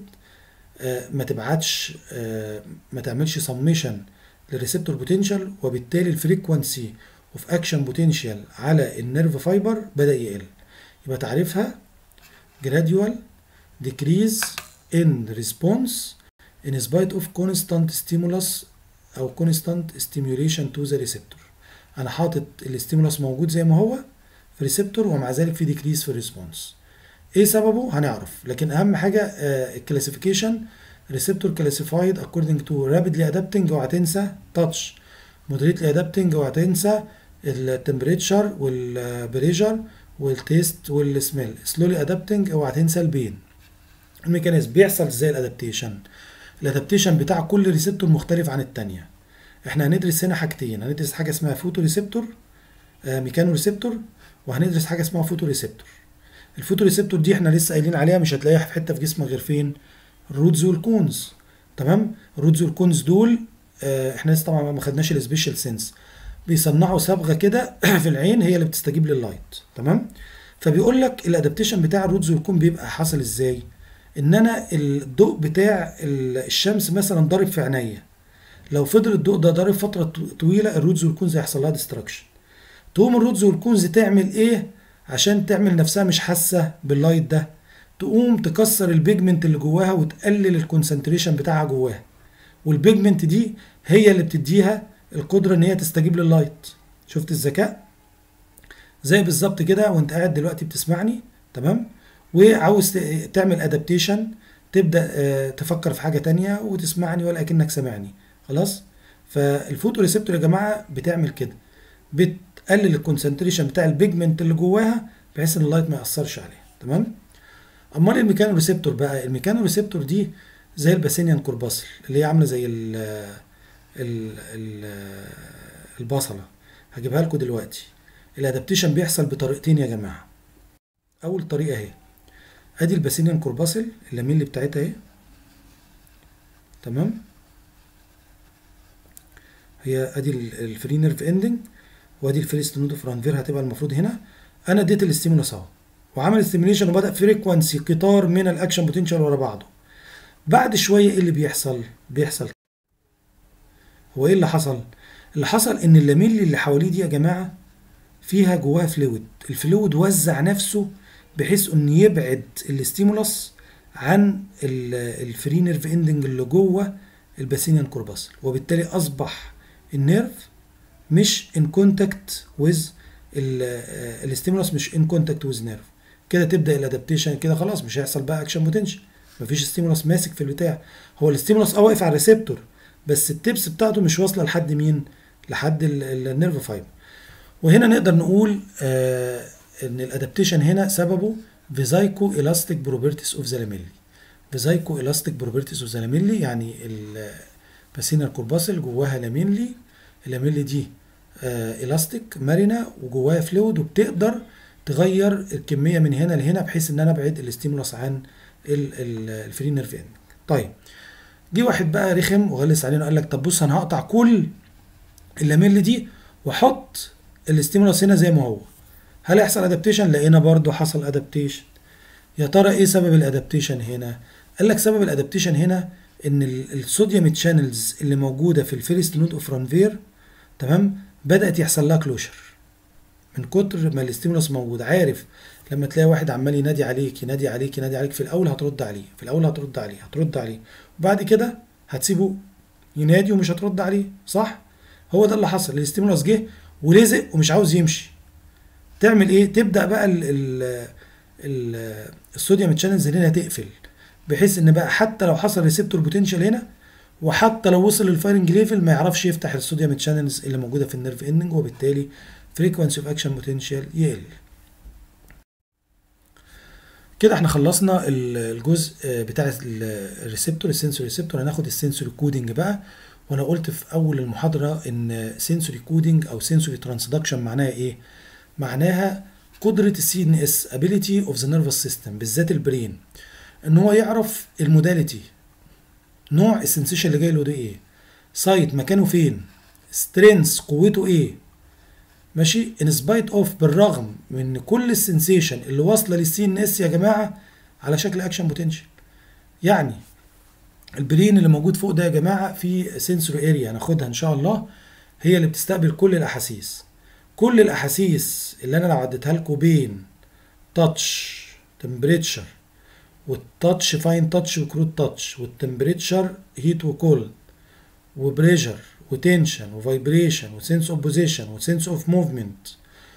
آه ما تبعتش آه ما تعملش سميشن للريسبتور بوتنشال وبالتالي الفريكوانسي اوف اكشن بوتنشال على النيرف فايبر بدا يقل يبقى تعريفها gradual decrease in response in spite of constant stimulus او constant stimulation to the receptor انا حاطط الاستيمولس موجود زي ما هو في الريسبتور ومع ذلك في ديكريز في الريسبونس ايه سببه هنعرف لكن اهم حاجه الكلاسيفيكيشن ريسبتور كلاسيفايد according to rapidly adapting اوعى تنسى تاتش moderately adapting اوعى تنسى التمبريتشر والبريشر والتيست والسميل سلولي ادابتنج اوعى تنسى البين الميكانيزم بيحصل ازاي الادابتيشن الادابتيشن بتاع كل ريسبتور مختلف عن التانية احنا هندرس هنا حاجتين هندرس حاجه اسمها فوتو ريسبتور آه ميكانو ريسبتور وهندرس حاجه اسمها فوتو ريسبتور الفوتو ريسبتور دي احنا لسه قايلين عليها مش هتلاقيها في حته في جسمك غير فين الرودز والكونز تمام الرودز والكونز دول آه احنا لسه طبعا ما خدناش السبيشال سنس بيصنعوا صبغه كده في العين هي اللي بتستجيب لللايت تمام فبيقول لك الادابتيشن بتاع الرودز والكون بيبقى حاصل ازاي ان انا الضوء بتاع الشمس مثلا ضارب في عينيا لو فضل الضوء ده ضارب فتره طويله الرودز والكونز هيحصل لها ديستراكشن تقوم الرودز والكونز تعمل ايه عشان تعمل نفسها مش حاسه باللايت ده تقوم تكسر البيجمنت اللي جواها وتقلل الكونسنتريشن بتاعها جواها والبيجمنت دي هي اللي بتديها القدره ان هي تستجيب لللايت شفت الذكاء زي بالظبط كده وانت قاعد دلوقتي بتسمعني تمام وعاوز تعمل ادابتيشن تبدا تفكر في حاجه تانية وتسمعني ولا اكنك سامعني خلاص فالفوتو ريسبتور يا جماعه بتعمل كده قلل الكونسنتريشن بتاع البيجمنت اللي جواها بحيث ان اللايت ما ياثرش عليها تمام امال الميكانو ريسبتور بقى الميكانو ريسبتور دي زي الباسينيان كورباسل اللي هي عامله زي ال ال ال البصله هجيبها لكم دلوقتي الادابتيشن بيحصل بطريقتين يا جماعه اول طريقه اهي ادي الباسينيان كورباسل اللاميل بتاعتها اهي تمام هي ادي الفري نيرف اندنج وادي الفيرست نود اوف رانفير هتبقى المفروض هنا انا اديت الاستيمولس اهو وعمل ستيميليشن وبدا فريكوانسي قطار من الاكشن بوتنشال ورا بعضه بعد شويه ايه اللي بيحصل بيحصل هو ايه اللي حصل اللي حصل ان اللاميل اللي حواليه دي يا جماعه فيها جواها فلويد الفلويد وزع نفسه بحيث ان يبعد الاستيمولس عن الفري نيرف اندنج اللي جوه الباسينيان كورباسل وبالتالي اصبح النيرف مش ان كونتاكت ويز الاستيمولس مش ان كونتاكت ويز نيرف كده تبدا الادابتيشن كده خلاص مش هيحصل بقى اكشن بوتنشال مفيش ستيمولس ماسك في البتاع هو الاستيمولس اه واقف على الريسبتور بس التبس بتاعته مش واصله لحد مين لحد النيرف فايبر وهنا نقدر نقول آه ان الادابتيشن هنا سببه فيزايكو الاستيك بروبرتيز اوف ذا لاميلي فيزايكو الاستيك بروبرتيز اوف ذا لاميلي يعني الباسينال كورباسل جواها لاميلي اللاميلي دي آه الاستيك مرنه وجواها فلويد وبتقدر تغير الكميه من هنا لهنا بحيث ان انا ابعد الاستيمولس عن الفري نيرف اند طيب جه واحد بقى رخم وغلس علينا وقال لك طب بص انا هقطع كل اللاميل دي واحط الاستيمولس هنا زي ما هو هل هيحصل ادابتيشن لقينا برضو حصل ادابتيشن يا ترى ايه سبب الادابتيشن هنا قال لك سبب الادابتيشن هنا ان الصوديوم تشانلز اللي موجوده في الفيرست نود اوف رانفير تمام بدات يحصل لها كلوشر من كتر ما الاستيمولس موجود عارف لما تلاقي واحد عمال ينادي عليك ينادي عليك ينادي عليك في الاول هترد عليه في الاول هترد عليه هترد عليه وبعد كده هتسيبه ينادي ومش هترد عليه صح هو ده اللي حصل الاستيمولس جه ولزق ومش عاوز يمشي تعمل ايه تبدا بقى ال ال ال الصوديوم تشانلز هنا تقفل بحيث ان بقى حتى لو حصل ريسبتور بوتنشال هنا وحتى لو وصل للفايرنج ليفل ما يعرفش يفتح الصوديوم تشانلز اللي موجوده في النيرف اندنج وبالتالي فريكوانسي اوف اكشن بوتنشال يقل كده احنا خلصنا الجزء بتاع الريسبتور السنسوري ريسبتور هناخد السنسوري كودنج بقى وانا قلت في اول المحاضره ان سنسوري كودنج او سنسوري ترانسدكشن معناها ايه معناها قدره السي ان اس ابيليتي اوف ذا نيرفس سيستم بالذات البرين ان هو يعرف الموداليتي نوع السنسيشن اللي جاي له ده ايه سايت مكانه فين سترينث قوته ايه ماشي ان سبايت اوف بالرغم من كل السنسيشن اللي واصله للسي ان اس يا جماعه على شكل اكشن بوتنشال يعني البرين اللي موجود فوق ده يا جماعه في سنسوري اريا هناخدها ان شاء الله هي اللي بتستقبل كل الاحاسيس كل الاحاسيس اللي انا لو عديتها لكم بين تاتش تمبريتشر والتاتش فاين تاتش وكروت تاتش والتمبريتشر هيت وكولد وبريشر وتنشن وفايبريشن وسنس اوف بوزيشن وسنس اوف موفمنت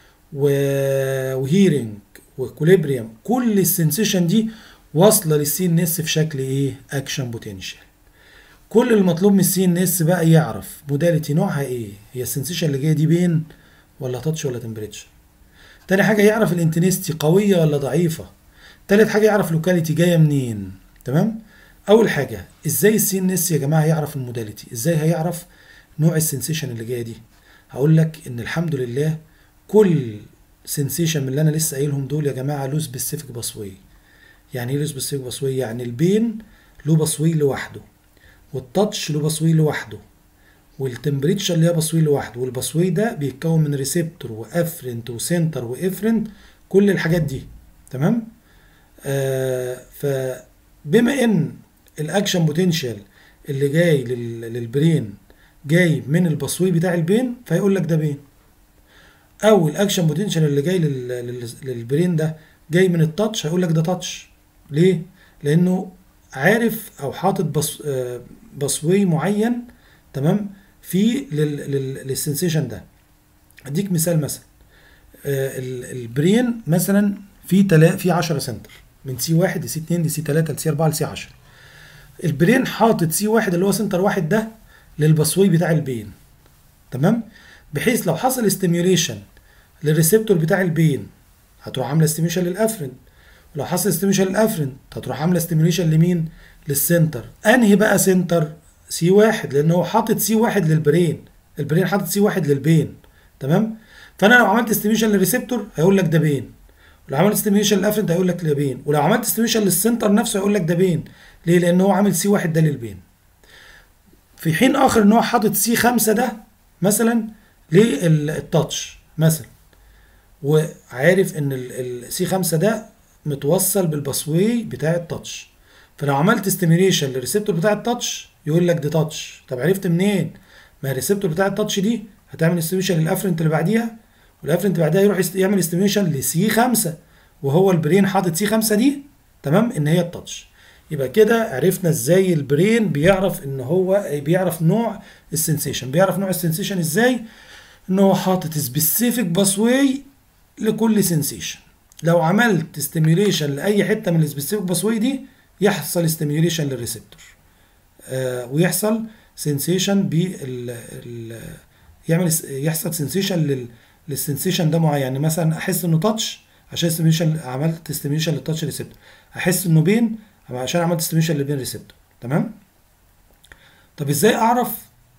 وهيرنج وكوليبريم كل السنسيشن دي واصله للسي ان اس في شكل ايه اكشن بوتنشال كل المطلوب من السي ان اس بقى يعرف موداليتي نوعها ايه هي السنسيشن اللي جايه دي بين ولا تاتش ولا تمبريتشر تاني حاجه يعرف الانتنستي قويه ولا ضعيفه تالت حاجه يعرف لوكاليتي جايه منين تمام اول حاجه ازاي السي ان اس يا جماعه يعرف الموداليتي ازاي هيعرف نوع السنسيشن اللي جايه دي هقول لك ان الحمد لله كل سنسيشن من اللي انا لسه قايلهم دول يا جماعه له سبيسيفيك بصوي يعني ايه له سبيسيفيك بصوي يعني البين له بصوي لوحده والتاتش له بصوي لوحده والتمبريتشر ليها بصوي لوحده والبصوي ده بيتكون من ريسبتور وافرنت وسنتر وافرنت كل الحاجات دي تمام آه فبما ان الاكشن بوتنشال اللي جاي للبرين جاي من البصوي بتاع البين فيقول لك ده بين او الاكشن بوتنشال اللي جاي للبرين ده جاي من التاتش هيقول لك ده تاتش ليه لانه عارف او حاطط بص بصوي معين تمام في للسنسيشن ده اديك مثال مثلا البرين مثلا في تلا في 10 سنتر من سي 1 لسي 2 لسي 3 لسي 4 لسي 10 البرين حاطط سي 1 اللي هو سنتر واحد ده للبصوي بتاع البين تمام بحيث لو حصل استيميوليشن للريسبتور بتاع البين هتروح عامله ستيميشن للافرنت ولو حصل ستيميشن للافرنت هتروح عامله ستيميشن لمين للسنتر انهي بقى سنتر سي واحد لان هو حاطط سي واحد للبرين البرين حاطط سي واحد للبين تمام فانا لو عملت ستيميشن للريسبتور هيقول لك ده بين ولو عملت ستيميشن للافرنت هيقول لك ده بين ولو عملت ستيميشن للسنتر نفسه هيقول لك ده بين ليه لان هو عامل سي واحد ده للبين في حين اخر ان هو حاطط سي 5 ده مثلا للتاتش مثلا وعارف ان السي 5 ده متوصل بالباسواي بتاع التاتش فلو عملت ستيميوليشن للريسبتور بتاع التاتش يقول لك ده تاتش طب عرفت منين ما الريسبتور بتاع التاتش دي هتعمل ستيميوليشن للافرنت اللي بعديها والافرنت بعدها يروح يعمل ستيميوليشن لسي 5 وهو البرين حاطط سي 5 دي تمام ان هي التاتش يبقى كده عرفنا ازاي البرين بيعرف ان هو بيعرف نوع السنسيشن بيعرف نوع السنسيشن ازاي ان هو حاطط سبيسيفيك باسواي لكل سنسيشن لو عملت ستيميوليشن لاي حته من السبيسيفيك باسواي دي يحصل ستيميوليشن للريسبتور آه ويحصل سنسيشن بال يعمل يحصل سنسيشن للسنسيشن ده معين يعني مثلا احس انه تاتش عشان ستيميوليشن عملت ستيميوليشن للتاتش ريسبتور احس انه بين عشان عملت ستيميوليشن للبين ريسبتور تمام طب ازاي اعرف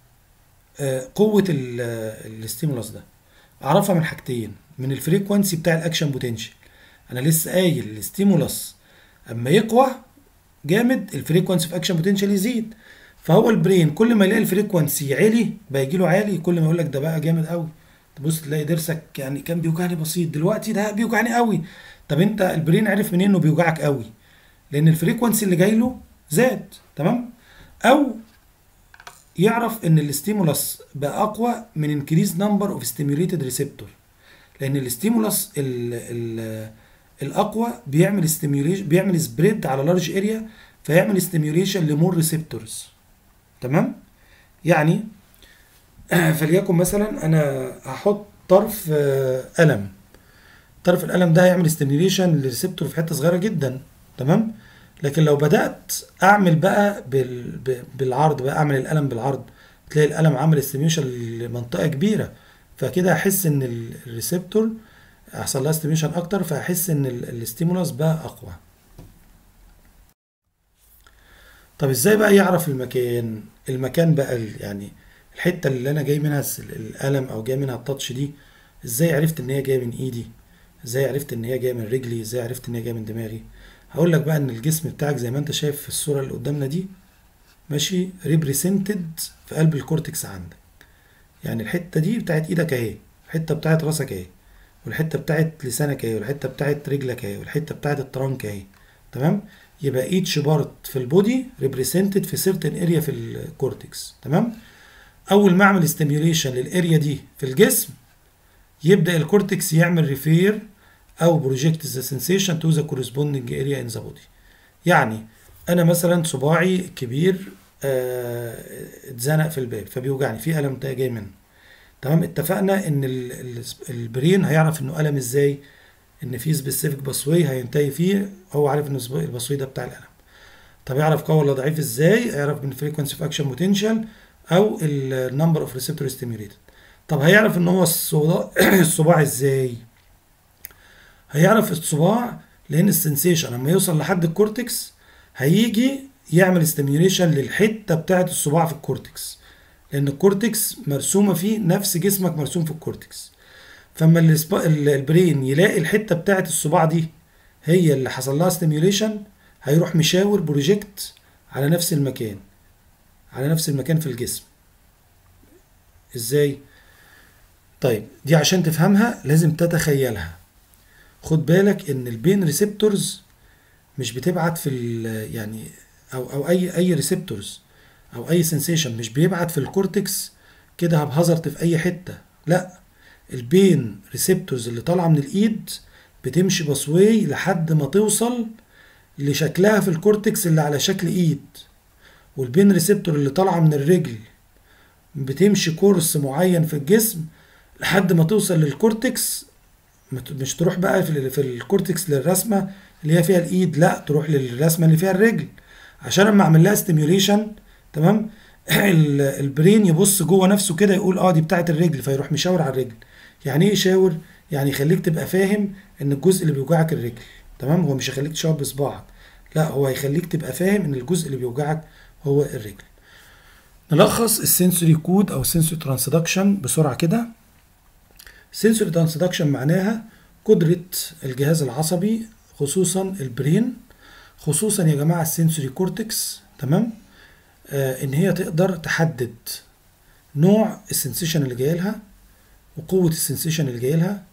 آه قوه الستيمولس ده اعرفها من حاجتين من الفريكوانسي بتاع الاكشن بوتنشال انا لسه قايل الستيمولس اما يقوى جامد الفريكوانسي في اكشن بوتنشال يزيد فهو البرين كل ما يلاقي الفريكوانسي عالي بقى يجي له عالي كل ما يقول لك ده بقى جامد قوي تبص تلاقي ضرسك يعني كان بيوجعني بسيط دلوقتي ده بيوجعني قوي طب انت البرين عرف منين انه بيوجعك قوي لان الفريكوانسي اللي جاي له زاد تمام او يعرف ان الاستيمولس بقى اقوى من انكريز نمبر اوف ستيميوليتد ريسبتور لان الاستيمولس ال ال الاقوى بيعمل ستيميوليشن بيعمل سبريد على لارج اريا فيعمل ستيميوليشن لمور ريسبتورز تمام يعني فليكن مثلا انا هحط طرف قلم طرف القلم ده هيعمل ستيميوليشن للريسبتور في حته صغيره جدا تمام لكن لو بدات اعمل بقى بال... بالعرض بقى اعمل القلم بالعرض تلاقي القلم عمل ستيميوليشن لمنطقه كبيره فكده احس ان الريسبتور هيحصل لها ستيميوليشن اكتر فاحس ان الاستيمولس بقى اقوى طب ازاي بقى يعرف المكان المكان بقى يعني الحته اللي انا جاي منها القلم او جاي منها التاتش دي ازاي عرفت ان هي جايه من ايدي ازاي عرفت ان هي جايه من رجلي ازاي عرفت ان هي جايه من دماغي هقول لك بقى ان الجسم بتاعك زي ما انت شايف في الصوره اللي قدامنا دي ماشي ريبريسنتد في قلب الكورتكس عندك يعني الحته دي بتاعت ايدك اهي الحته بتاعت راسك اهي والحته بتاعت لسانك اهي والحته بتاعت رجلك اهي والحته بتاعت الترنك اهي تمام يبقى ايتش بارت في البودي ريبريسنتد في سيرتن اريا في الكورتكس تمام اول ما اعمل ستيميوليشن للاريا دي في الجسم يبدا الكورتكس يعمل ريفير او بروجكت ذا سنسيشن تو ذا كورسبوندنج اريا ان ذا بودي يعني انا مثلا صباعي كبير اتزنق في الباب فبيوجعني في الم جاي منه تمام اتفقنا ان البرين هيعرف انه الم ازاي ان في سبيسيفيك باسواي هينتهي فيه هو عارف ان الباسواي ده بتاع الالم طب يعرف قوي ولا ضعيف ازاي يعرف من الفريكونسي اوف اكشن بوتنشال او النمبر اوف ريسبتور ستيميوليتد طب هيعرف ان هو الصباع ازاي هيعرف الصباع لان السنسيشن لما يوصل لحد الكورتكس هيجي يعمل ستيميوليشن للحته بتاعه الصباع في الكورتكس لان الكورتكس مرسومه فيه نفس جسمك مرسوم في الكورتكس فاما البرين يلاقي الحته بتاعه الصباع دي هي اللي حصل لها ستيميوليشن هيروح مشاور بروجكت على نفس المكان على نفس المكان في الجسم ازاي طيب دي عشان تفهمها لازم تتخيلها خد بالك ان البين ريسبتورز مش بتبعت في يعني او او اي اي ريسبتورز او اي سنسيشن مش بيبعت في الكورتكس كده هبهزرت في اي حته لا البين ريسبتورز اللي طالعه من الايد بتمشي بصوي لحد ما توصل لشكلها في الكورتكس اللي على شكل ايد والبين ريسبتور اللي طالعه من الرجل بتمشي كورس معين في الجسم لحد ما توصل للكورتكس مش تروح بقى في, في الكورتكس للرسمه اللي هي فيها الايد لا تروح للرسمه اللي فيها الرجل عشان اما اعمل لها ستيميوليشن تمام البرين يبص جوه نفسه كده يقول اه دي بتاعه الرجل فيروح مشاور على الرجل يعني ايه يشاور يعني يخليك تبقى فاهم ان الجزء اللي بيوجعك الرجل تمام هو مش هيخليك تشاور بصباعك لا هو هيخليك تبقى فاهم ان الجزء اللي بيوجعك هو الرجل نلخص السنسوري كود او السنسوري ترانسدكشن بسرعه كده السنسوري ترانسدكشن معناها قدره الجهاز العصبي خصوصا البرين خصوصا يا جماعه السنسوري كورتكس تمام آه ان هي تقدر تحدد نوع السنسيشن اللي جاي لها وقوه السنسيشن اللي جاي لها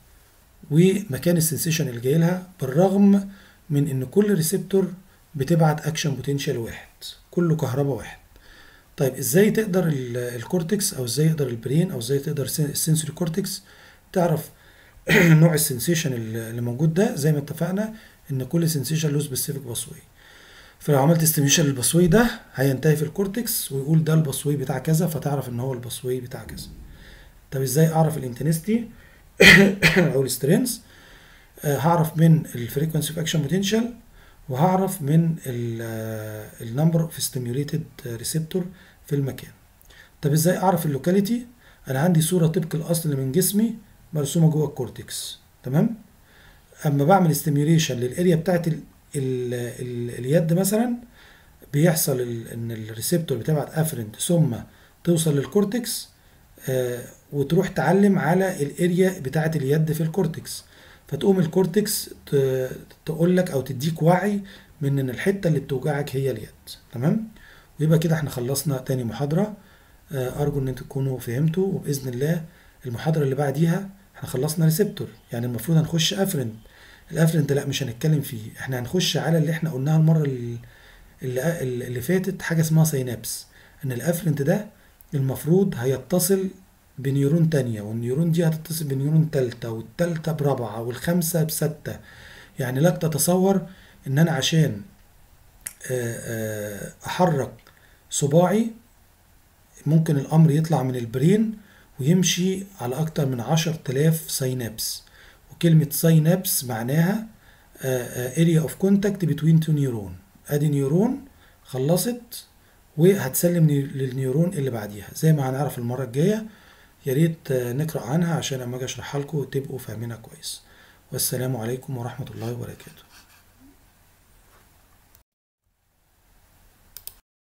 ومكان السنسيشن اللي جاي لها بالرغم من ان كل ريسبتور بتبعت اكشن بوتنشال واحد كله كهرباء واحد طيب ازاي تقدر ال- الكورتكس او ازاي يقدر البرين او ازاي تقدر السن- السنسوري كورتكس تعرف نوع السنسيشن اللي اللي موجود ده زي ما اتفقنا ان كل سنسيشن له سبيسيفيك باسوي فلو عملت استيميشن للباسوي ده هينتهي في الكورتكس ويقول ده الباسوي بتاع كذا فتعرف ان هو الباسوي بتاع كذا طب ازاي اعرف الانتنستي او السترينث هعرف من الفريكونسي اوف اكشن بوتنشال وهعرف من النمبر اوف ستيميوليتد ريسبتور في المكان طب ازاي اعرف اللوكاليتي انا عندي صوره طبق الاصل من جسمي مرسومه جوه الكورتكس تمام اما بعمل ستيميوليشن للاريا بتاعت ال ال ال اليد مثلا بيحصل ال ان الريسبتور بتبعت افرنت ثم توصل للكورتكس آه وتروح تعلم على الاريا بتاعت اليد في الكورتكس فتقوم الكورتكس تقول لك او تديك وعي من ان الحته اللي بتوجعك هي اليد تمام ويبقى كده احنا خلصنا تاني محاضره آه ارجو ان انتوا تكونوا فهمتوا وباذن الله المحاضره اللي بعديها احنا خلصنا ريسبتور يعني المفروض هنخش افرنت الافرنت لا مش هنتكلم فيه احنا هنخش على اللي احنا قلناها المره اللي, اللي, اللي فاتت حاجه اسمها سينابس ان الافرنت ده المفروض هيتصل بنيورون تانية والنيورون دي هتتصل بنيورون تالتة والتالتة برابعة والخامسة بستة يعني لك تتصور ان انا عشان احرك صباعي ممكن الامر يطلع من البرين ويمشي على اكتر من عشر تلاف سينابس وكلمة سينابس معناها area of contact between two neuron ادي نيورون خلصت وهتسلم للنيورون اللي بعديها زي ما هنعرف المرة الجاية يا ريت نقرأ عنها عشان اما اجي اشرحها لكم تبقوا فاهمينها كويس والسلام عليكم ورحمة الله وبركاته